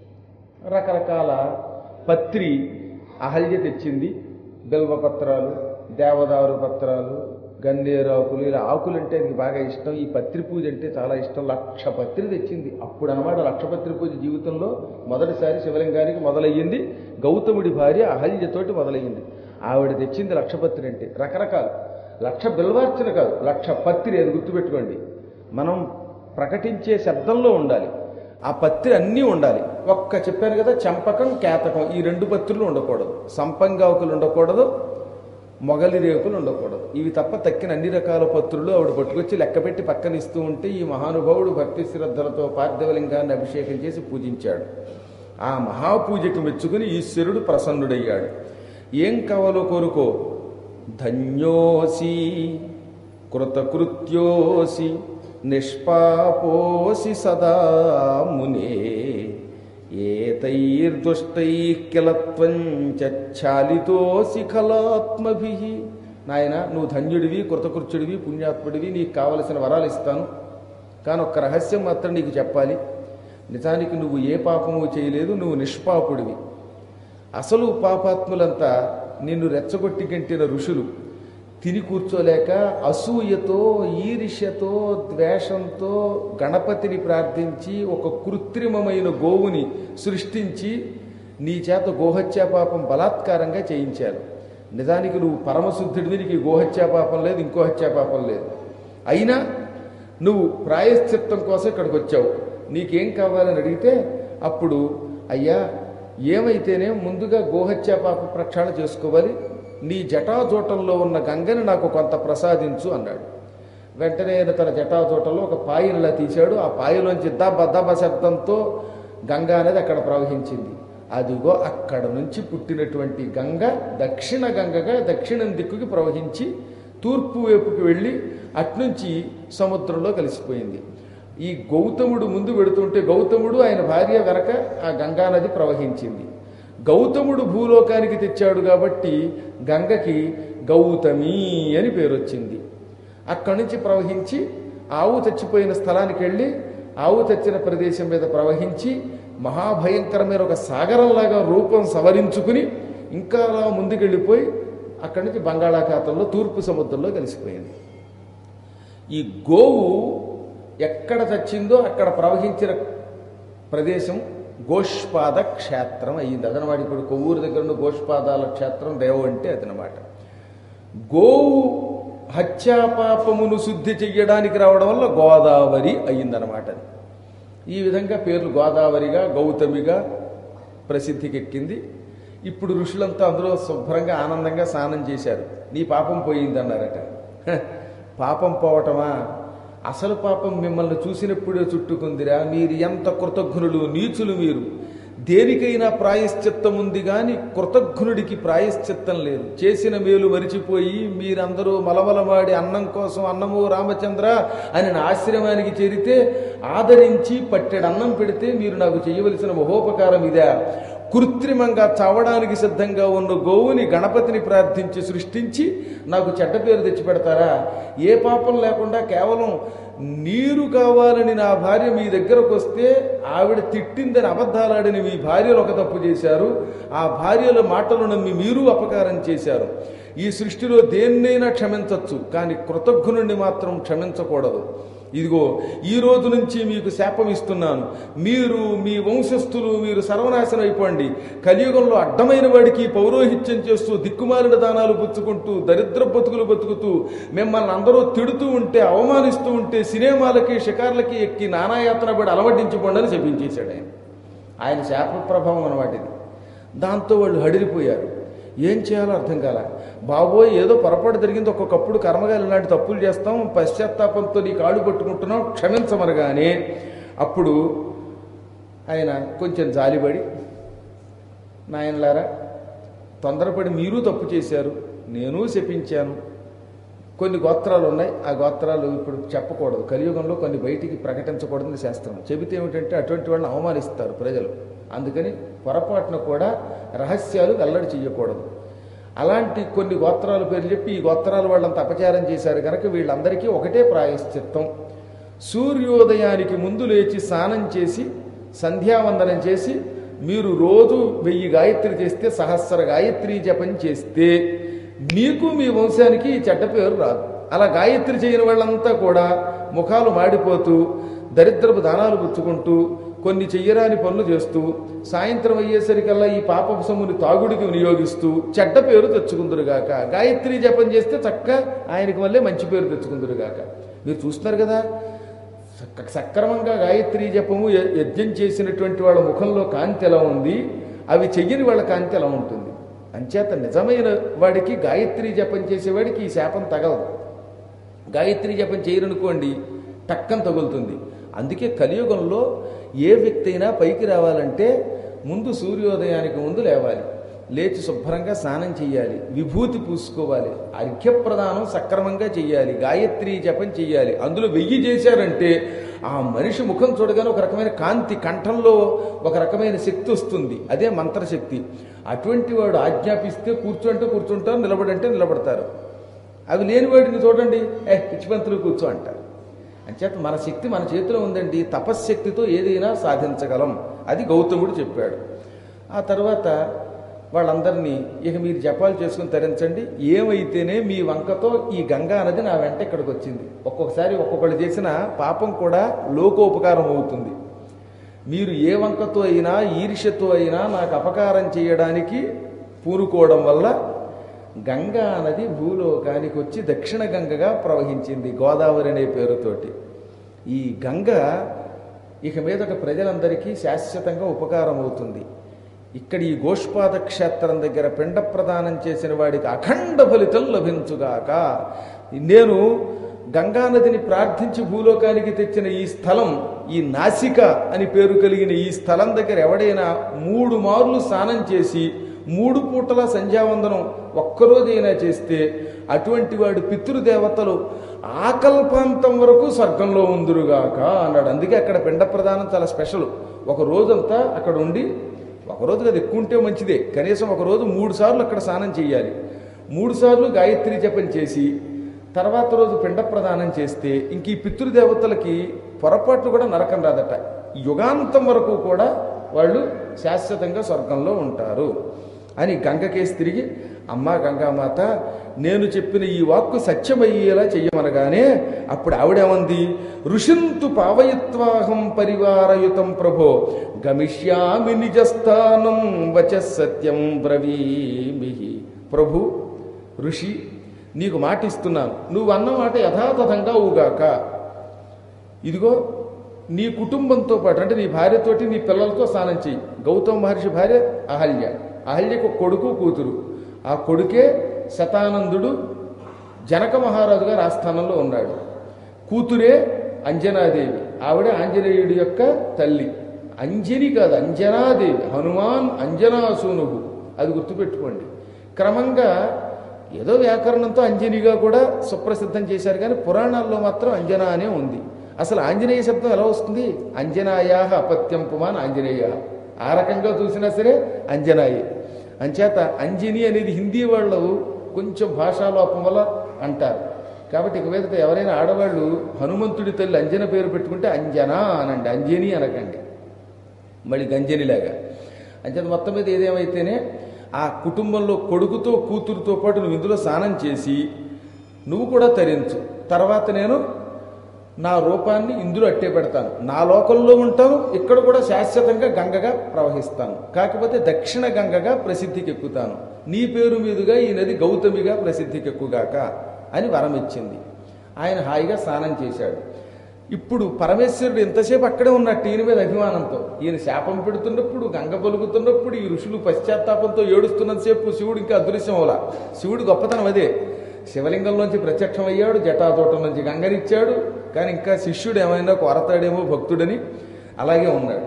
రకరకాల పత్రి అహల్య తెచ్చింది బిల్వపత్రాలు దేవదారు పత్రాలు గన్నేరాకులు ఇలా ఆకులు అంటే ఆయనకి బాగా ఇష్టం ఈ పత్రి పూజ అంటే చాలా ఇష్టం లక్ష పత్రి తెచ్చింది అప్పుడు అనమాట లక్ష పత్రి పూజ జీవితంలో మొదటిసారి శివలింగానికి మొదలయ్యింది గౌతముడి భార్య అహల్యతోటి మొదలయ్యింది ఆవిడ తెచ్చింది లక్ష పత్రి అంటే రకరకాలు లక్ష బిల్వార్చన కాదు లక్ష పత్రి అది గుర్తుపెట్టుకోండి మనం ప్రకటించే శబ్దంలో ఉండాలి ఆ పత్రి అన్నీ ఉండాలి ఒక్క చెప్పాను కదా చంపకం కేతకం ఈ రెండు పత్రులు ఉండకూడదు సంపంగాకులు ఉండకూడదు మొగలి రేకులు ఉండకూడదు ఇవి తప్ప తక్కిన అన్ని రకాల పత్రులు ఆవిడ పట్టుకొచ్చి లెక్కపెట్టి పక్కన ఇస్తూ ఉంటే ఈ మహానుభావుడు భక్తి శ్రద్ధలతో పార్థివలింగాన్ని అభిషేకం చేసి పూజించాడు ఆ మహాపూజకు మెచ్చుకుని ఈశ్వరుడు ప్రసన్నుడయ్యాడు ఏం కావాలో కోరుకో ధన్యోసి కృతకృత్యోసి నిష్పాపోసి సదా మునే ఏతైర్దుష్టైః కిలత్వం చాలితోసి కలాత్మభి నాయన నువ్వు ధన్యుడివి కృతకృత్యుడివి పుణ్యాత్ముడివి నీకు కావలసిన వరాలు ఇస్తాను కానీ ఒక్క రహస్యం మాత్రం నీకు చెప్పాలి నిజానికి నువ్వు ఏ పాపము చేయలేదు నువ్వు నిష్పాపుడివి అసలు పాపాత్ములంతా నిన్ను రెచ్చగొట్టి గంటిన ఋషులు తిని కూర్చోలేక అసూయతో ఈర్ష్యతో ద్వేషంతో గణపతిని ప్రార్థించి ఒక కృత్రిమమైన గోవుని సృష్టించి నీ చేత గోహత్యా పాపం బలాత్కారంగా చేయించారు నిజానికి నువ్వు పరమశుద్ధుడివి నీకు ఈ గోహత్యా పాపం లేదు ఇంకో హత్యా పాపం లేదు అయినా నువ్వు ప్రాయశ్చిత్తం కోసం ఇక్కడికి వచ్చావు నీకేం కావాలని అడిగితే అప్పుడు అయ్యా ఏమైతేనే ముందుగా గోహత్యా పాప ప్రక్షాళన చేసుకోవాలి నీ జటాజూటంలో ఉన్న గంగని నాకు కొంత ప్రసాదించు అన్నాడు వెంటనే ఆయన తన జటాజూటంలో ఒక పాయినిలా తీశాడు ఆ పాయిలోంచి దబ్బ దబ్బ శబ్దంతో గంగా అనేది అక్కడ ప్రవహించింది అదిగో అక్కడ నుంచి పుట్టినటువంటి గంగ దక్షిణ గంగగా దక్షిణం దిక్కుకి ప్రవహించి తూర్పు వైపుకి వెళ్ళి అట్నుంచి సముద్రంలో కలిసిపోయింది ఈ గౌతముడు ముందు వెడుతుంటే గౌతముడు ఆయన భార్య వెనక ఆ గంగా నది ప్రవహించింది గౌతముడు భూలోకానికి తెచ్చాడు కాబట్టి గంగకి గౌతమి అని పేరు వచ్చింది అక్కడి నుంచి ప్రవహించి ఆవు చచ్చిపోయిన స్థలానికి వెళ్ళి ఆవు తెచ్చిన ప్రదేశం మీద ప్రవహించి మహాభయంకరమైన ఒక సాగరంలాగా రూపం సవరించుకుని ఇంకా అలా ముందుకెళ్ళిపోయి అక్కడి నుంచి బంగాళాఖాతంలో తూర్పు సముద్రంలో కలిసిపోయింది ఈ గోవు ఎక్కడ చచ్చిందో అక్కడ ప్రవహించిన ప్రదేశం గోష్పాద క్షేత్రం అయ్యింది అదనమాట ఇప్పుడు కొవ్వూరు దగ్గర ఉన్న గోష్పాదాల క్షేత్రం దేవం అంటే అదనమాట గోవు హత్యాపాపమును శుద్ధి చెయ్యడానికి రావడం వల్ల గోదావరి అయ్యిందనమాట అది ఈ విధంగా పేర్లు గోదావరిగా గౌతమిగా ప్రసిద్ధికెక్కింది ఇప్పుడు ఋషులంతా అందులో శుభ్రంగా ఆనందంగా స్నానం చేశారు నీ పాపం పోయిందన్నారట హ, పాపం పోవటమా అసలు పాపం మిమ్మల్ని చూసినప్పుడే చుట్టుకుందిరా మీరు ఎంత కృతజ్ఞులు నీచులు మీరు దేనికైనా ప్రాయశ్చిత్తం ఉంది కానీ కృతజ్ఞుడికి ప్రాయశ్చిత్తం లేదు చేసిన మేలు మరిచిపోయి మీరందరూ మలమలమాడి అన్నం కోసం అన్నము రామచంద్ర అని నా ఆశ్రమానికి చేరితే ఆదరించి పట్టెడు అన్నం పెడితే మీరు నాకు చేయవలసిన మహోపకారం ఇదా కృత్రిమంగా చావడానికి సిద్ధంగా ఉన్న గోవుని గణపతిని ప్రార్థించి సృష్టించి నాకు చెడ్డ పేరు తెచ్చిపెడతారా ఏ పాపం లేకుండా కేవలం నీరు కావాలని నా భార్య మీ దగ్గరకు వస్తే ఆవిడ తిట్టిందని అబద్ధాలాడిన మీ భార్యలు ఒక తప్పు చేశారు ఆ భార్యల మాటలు నమ్మి మీరు అపకారం చేశారు ఈ సృష్టిలో దేన్నైనా క్షమించవచ్చు కానీ కృతజ్ఞుడిని మాత్రం క్షమించకూడదు ఇదిగో ఈ రోజు నుంచి మీకు శాపం ఇస్తున్నాను మీరు మీ వంశస్థులు మీరు సర్వనాశనం అయిపోండి కలియుగంలో అడ్డమైన వాడికి పౌరోహిత్యం చేస్తూ దిక్కుమాలిన దానాలు పుచ్చుకుంటూ దరిద్ర బతుకులు బతుకుతూ మిమ్మల్ని అందరూ తిడుతూ ఉంటే అవమానిస్తూ ఉంటే సినిమాలకి షికార్లకి ఎక్కి నానాయాత్ర పడి అలవడించిపోండి అని చెప్పించేశాడు ఆయన ఆయన శాప ప్రభావం అనమాట ఇది దాంతో వాళ్ళు హడిలిపోయారు ఏం చేయాలో అర్థం కాల బాబోయ్ ఏదో పొరపాటు జరిగింది ఒక్కొక్కప్పుడు కర్మగాలు ఇలాంటి తప్పులు చేస్తాం పశ్చాత్తాపంతో నీ కాళ్ళు పట్టుకుంటున్నాం క్షమించమనగానే అప్పుడు ఆయన కొంచెం జాలిపడి నాయనలారా తొందరపడి మీరు తప్పు చేశారు నేను శపించాను కొన్ని గోత్రాలు ఉన్నాయి ఆ గోత్రాలు ఇప్పుడు చెప్పకూడదు కలియుగంలో కొన్ని బయటికి ప్రకటించకూడదని శాస్త్రం చెబితే ఏమిటంటే అటువంటి వాళ్ళని అవమానిస్తారు ప్రజలు అందుకని పొరపాటున కూడా రహస్యాలు వెల్లడి చేయకూడదు అలాంటి కొన్ని గోత్రాల పేర్లు చెప్పి ఈ గోత్రాల వాళ్ళంతా అపచారం చేశారు కనుక వీళ్ళందరికీ ఒకటే ప్రాయశ్చిత్తం సూర్యోదయానికి ముందు లేచి స్నానం చేసి సంధ్యావందనం చేసి మీరు రోజు వెయ్యి గాయత్రి చేస్తే సహస్ర గాయత్రి జపం చేస్తే మీకు మీ వంశానికి ఈ చెడ్డ పేరు రాదు అలా గాయత్రి చేయని వాళ్ళంతా కూడా ముఖాలు మాడిపోతూ దరిద్రపు దానాలు పుచ్చుకుంటూ కొన్ని చెయ్యరాని పనులు చేస్తూ సాయంత్రం అయ్యేసరికల్లా ఈ పాపపు సొమ్ముని తాగుడికి వినియోగిస్తూ చెడ్డ పేరు తెచ్చుకుందరుగాక గాయత్రి జపం చేస్తే చక్క ఆయనకి వల్లే మంచి పేరు తెచ్చుకుందరుగాక మీరు చూస్తున్నారు కదా సక్క- సక్రమంగా గాయత్రి జపము య- యజ్ఞం చేసినటువంటి వాళ్ళ ముఖంలో కాంతి ఎలా ఉంది అవి చెయ్యని వాళ్ళ కాంతి ఎలా ఉంటుంది అంచేత నిజమైన వాడికి గాయత్రి జపం చేసేవాడికి ఈ శాపం తగలదు గాయత్రి జపం చేయరనుకోండి టక్కన తగులుతుంది అందుకే కలియుగంలో ఏ వ్యక్తి అయినా పైకి రావాలంటే ముందు సూర్యోదయానికి ముందు లేవాలి లేచి శుభ్రంగా స్నానం చేయాలి విభూతి పూసుకోవాలి అర్ఘ్యప్రదానం సక్రమంగా చేయాలి గాయత్రి జపం చేయాలి అందులో వెయ్యి చేశారంటే ఆ మనిషి ముఖం చూడగానే ఒక రకమైన కాంతి కంఠంలో ఒక రకమైన శక్తి వస్తుంది అదే మంత్రశక్తి అటువంటి వాడు ఆజ్ఞాపిస్తే కూర్చోంటే కూర్చుంటారు నిలబడంటే నిలబడతారు అవి లేని వాడిని చూడండి ఏ పిచ్చిపంతులు కూర్చో అంటారు అంచేత మన శక్తి మన చేతిలో ఉందండి తపశ్శక్తితో ఏదైనా సాధించగలం అది గౌతముడు చెప్పాడు ఆ తర్వాత వాళ్ళందరినీ ఇక మీరు జపాలు చేసుకుని తరించండి ఏమైతేనే మీ వంకతో ఈ గంగా నది నా వెంట ఇక్కడికి వచ్చింది ఒక్కొక్కసారి ఒక్కొక్కళ్ళు చేసిన పాపం కూడా లోకోపకారం అవుతుంది మీరు ఏ వంకతో అయినా ఈర్ష్యతో అయినా నాకు అపకారం చేయడానికి పూనుకోవడం వల్ల గంగా నది భూలోకానికి వచ్చి దక్షిణ గంగగా ప్రవహించింది గోదావరి అనే పేరుతోటి ఈ గంగ ఇక మీదట ప్రజలందరికీ శాశ్వతంగా ఉపకారం అవుతుంది ఇక్కడ ఈ గోష్పాద క్షేత్రం దగ్గర పిండ ప్రదానం చేసిన వాడికి అఖండ ఫలితం లభించుగాక నేను గంగానదిని ప్రార్థించి భూలోకానికి తెచ్చిన ఈ స్థలం ఈ నాసిక అని పేరు కలిగిన ఈ స్థలం దగ్గర ఎవడైనా మూడు మార్లు స్నానం చేసి మూడు పూటల సంధ్యావందనం ఒక్కరోజైనా చేస్తే అటువంటి వాడు పితృదేవతలు ఆకల్పాంతం వరకు స్వర్గంలో ఉందురుగాక అన్నాడు అందుకే అక్కడ పిండ ప్రదానం చాలా స్పెషల్ ఒక రోజంతా అక్కడ ఉండి ఒక రోజు కదా ఎక్కువ ఉంటే మంచిదే కనీసం ఒక రోజు మూడు సార్లు అక్కడ స్నానం చేయాలి మూడు సార్లు గాయత్రి జపం చేసి తర్వాత రోజు పిండ ప్రదానం చేస్తే ఇంక ఈ పితృదేవతలకి పొరపాట్లు కూడా నరకం రాదట యుగాంతం వరకు కూడా వాళ్ళు శాశ్వతంగా స్వర్గంలో ఉంటారు అని గంగకేసి తిరిగి అమ్మా గంగామాత నేను చెప్పిన ఈ వాక్కు సత్యమయ్యేలా చెయ్యమనగానే అప్పుడు ఆవిడేమంది ఋషింతు పావయత్వాహం పరివారయుతం ప్రభో గమిష్యామి నిజస్థానం వచ సత్యం బ్రవీమి ప్రభు ఋషి నీకు మాట ఇస్తున్నాను నువ్వు అన్న మాట యథాతథంగా ఊగాక ఇదిగో నీ కుటుంబంతో పాటు అంటే నీ భార్యతోటి నీ పిల్లలతో స్నానం చెయ్యి గౌతమ మహర్షి భార్య అహల్య అహల్యకు ఒక కొడుకు కూతురు ఆ కొడుకే శతానందుడు జనక మహారాజు గారు ఆస్థానంలో ఉన్నాడు కూతురే అంజనాదేవి ఆవిడ ఆంజనేయుడి యొక్క తల్లి అంజని కాదు అంజనాదేవి హనుమాన్ అంజనాసూనువు అది గుర్తుపెట్టుకోండి క్రమంగా ఏదో వ్యాకరణంతో అంజనిగా కూడా సుప్రసిద్ధం చేశారు కానీ పురాణాల్లో మాత్రం అంజనా అనే ఉంది అసలు ఆంజనేయ శబ్దం ఎలా వస్తుంది అంజనాయా అపత్యం పుమాన్ ఆంజనేయ ఆ రకంగా చూసినా సరే అంజనాయే అంచేత అంజని అనేది హిందీ వాళ్ళు కొంచెం భాషాలోపం వల్ల అంటారు కాబట్టి ఇక మీదట ఎవరైనా ఆడవాళ్ళు హనుమంతుడి తల్లి అంజన పేరు పెట్టుకుంటే అంజనా అనండి అంజని అనకండి మళ్ళీ గంజనిలాగా అంచేత మొత్తం మీద ఏదేమైతేనే ఆ కుటుంబంలో కొడుకుతో కూతురుతో పాటు నువ్వు ఇందులో స్నానం చేసి నువ్వు కూడా తరించు తర్వాత నేను నా రూపాన్ని ఇందులో అట్టే పెడతాను నా లోకంలో ఉంటాను ఇక్కడ కూడా శాశ్వతంగా గంగగా ప్రవహిస్తాను కాకపోతే దక్షిణ గంగగా ప్రసిద్ధికి ఎక్కుతాను నీ పేరు మీదుగా ఈ నది గౌతమిగా ప్రసిద్ధికి ఎక్కుగాక అని వరం ఇచ్చింది ఆయన హాయిగా స్నానం చేశాడు ఇప్పుడు పరమేశ్వరుడు ఎంతసేపు అక్కడే ఉన్నట్టు ఈయన మీద అభిమానంతో ఈయన శాపం పెడుతున్నప్పుడు గంగ పలుకుతున్నప్పుడు ఈ ఋషులు పశ్చాత్తాపంతో ఏడుస్తున్నంతసేపు శివుడు ఇంకా అదృశ్యం అవలా శివుడు గొప్పతనం అదే శివలింగంలోంచి ప్రత్యక్షం అయ్యాడు జటాతోటం నుంచి గంగనిచ్చాడు కానీ ఇంకా శిష్యుడు ఏమైనా కొరతాడేమో భక్తుడని అలాగే ఉన్నాడు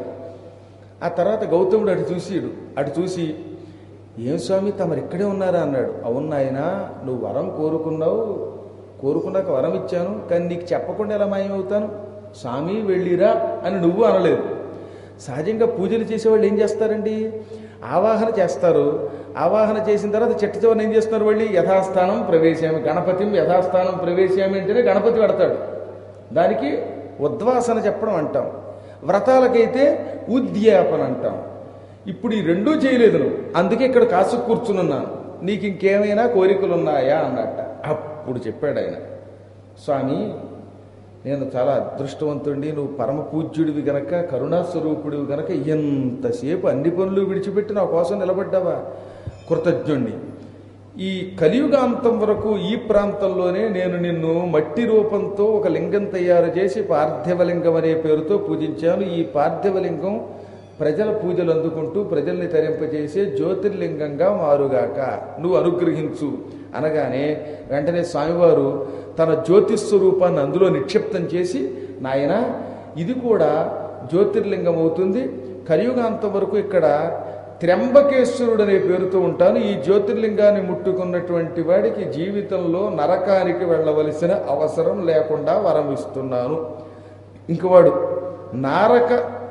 ఆ తర్వాత గౌతముడు అటు చూసిడు అటు చూసి ఏం స్వామి తమరు ఇక్కడే ఉన్నారా అన్నాడు అవును నాయన నువ్వు వరం కోరుకున్నావు కోరుకున్నాక వరం ఇచ్చాను కానీ నీకు చెప్పకుండా ఎలా మాయమవుతాను స్వామి వెళ్ళిరా అని నువ్వు అనలేదు సహజంగా పూజలు చేసేవాళ్ళు ఏం చేస్తారండి ఆవాహన చేస్తారు ఆవాహన చేసిన తర్వాత చెట్టు చివరిని ఏం చేస్తున్నారు మళ్ళీ యథాస్థానం ప్రవేశామి గణపతి యథాస్థానం ప్రవేశామి అంటేనే గణపతి పెడతాడు దానికి ఉద్వాసన చెప్పడం అంటాం వ్రతాలకైతే ఉద్యాపన అంటాం ఇప్పుడు ఈ రెండూ చేయలేదు నువ్వు అందుకే ఇక్కడ కాసు కూర్చునున్నాను నీకు ఇంకేమైనా కోరికలు ఉన్నాయా అన్నట్ట అప్పుడు చెప్పాడు ఆయన స్వామి నేను చాలా అదృష్టవంతుడిని నువ్వు పరమ పూజ్యుడివి గనక కరుణాస్వరూపుడివి గనక ఎంతసేపు అన్ని పనులు విడిచిపెట్టి నా కోసం నిలబడ్డావా కృతజ్ఞుణ్ణి ఈ కలియుగాంతం వరకు ఈ ప్రాంతంలోనే నేను నిన్ను మట్టి రూపంతో ఒక లింగం తయారు చేసి పార్థివలింగం అనే పేరుతో పూజించాను ఈ పార్థివలింగం ప్రజల పూజలు అందుకుంటూ ప్రజల్ని తరింపజేసే జ్యోతిర్లింగంగా మారుగాక నువ్వు అనుగ్రహించు అనగానే వెంటనే స్వామివారు తన జ్యోతిస్వరూపాన్ని అందులో నిక్షిప్తం చేసి నాయన ఇది కూడా జ్యోతిర్లింగం అవుతుంది కలియుగాంతం వరకు ఇక్కడ త్ర్యంబకేశ్వరుడు అనే పేరుతో ఉంటాను ఈ జ్యోతిర్లింగాన్ని ముట్టుకున్నటువంటి వాడికి జీవితంలో నరకానికి వెళ్ళవలసిన అవసరం లేకుండా వరం ఇస్తున్నాను ఇంక వాడు నారక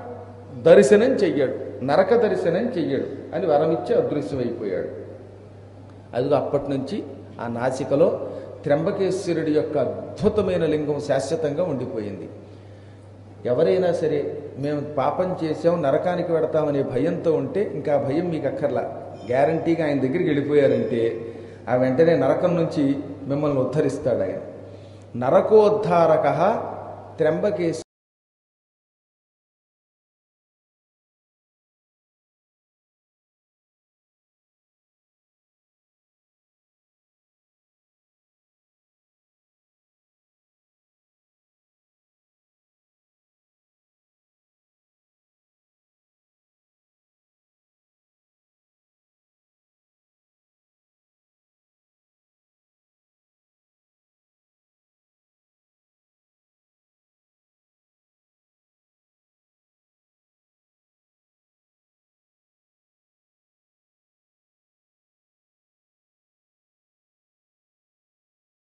దర్శనం చెయ్యడు నరక దర్శనం చెయ్యడు అని వరం ఇచ్చి అదృశ్యమైపోయాడు అదిగో అప్పటి నుంచి ఆ నాసికలో త్ర్యంబకేశ్వరుడి యొక్క అద్భుతమైన లింగం శాశ్వతంగా ఉండిపోయింది ఎవరైనా సరే మేము పాపం చేసాం నరకానికి పెడతామనే భయంతో ఉంటే ఇంకా ఆ భయం మీకు అక్కర్లా గ్యారంటీగా ఆయన దగ్గరికి వెళ్ళిపోయారంటే ఆ వెంటనే నరకం నుంచి మిమ్మల్ని ఉద్ధరిస్తాడు ఆయన నరకోద్ధారక త్ర్యంబకేశ్వర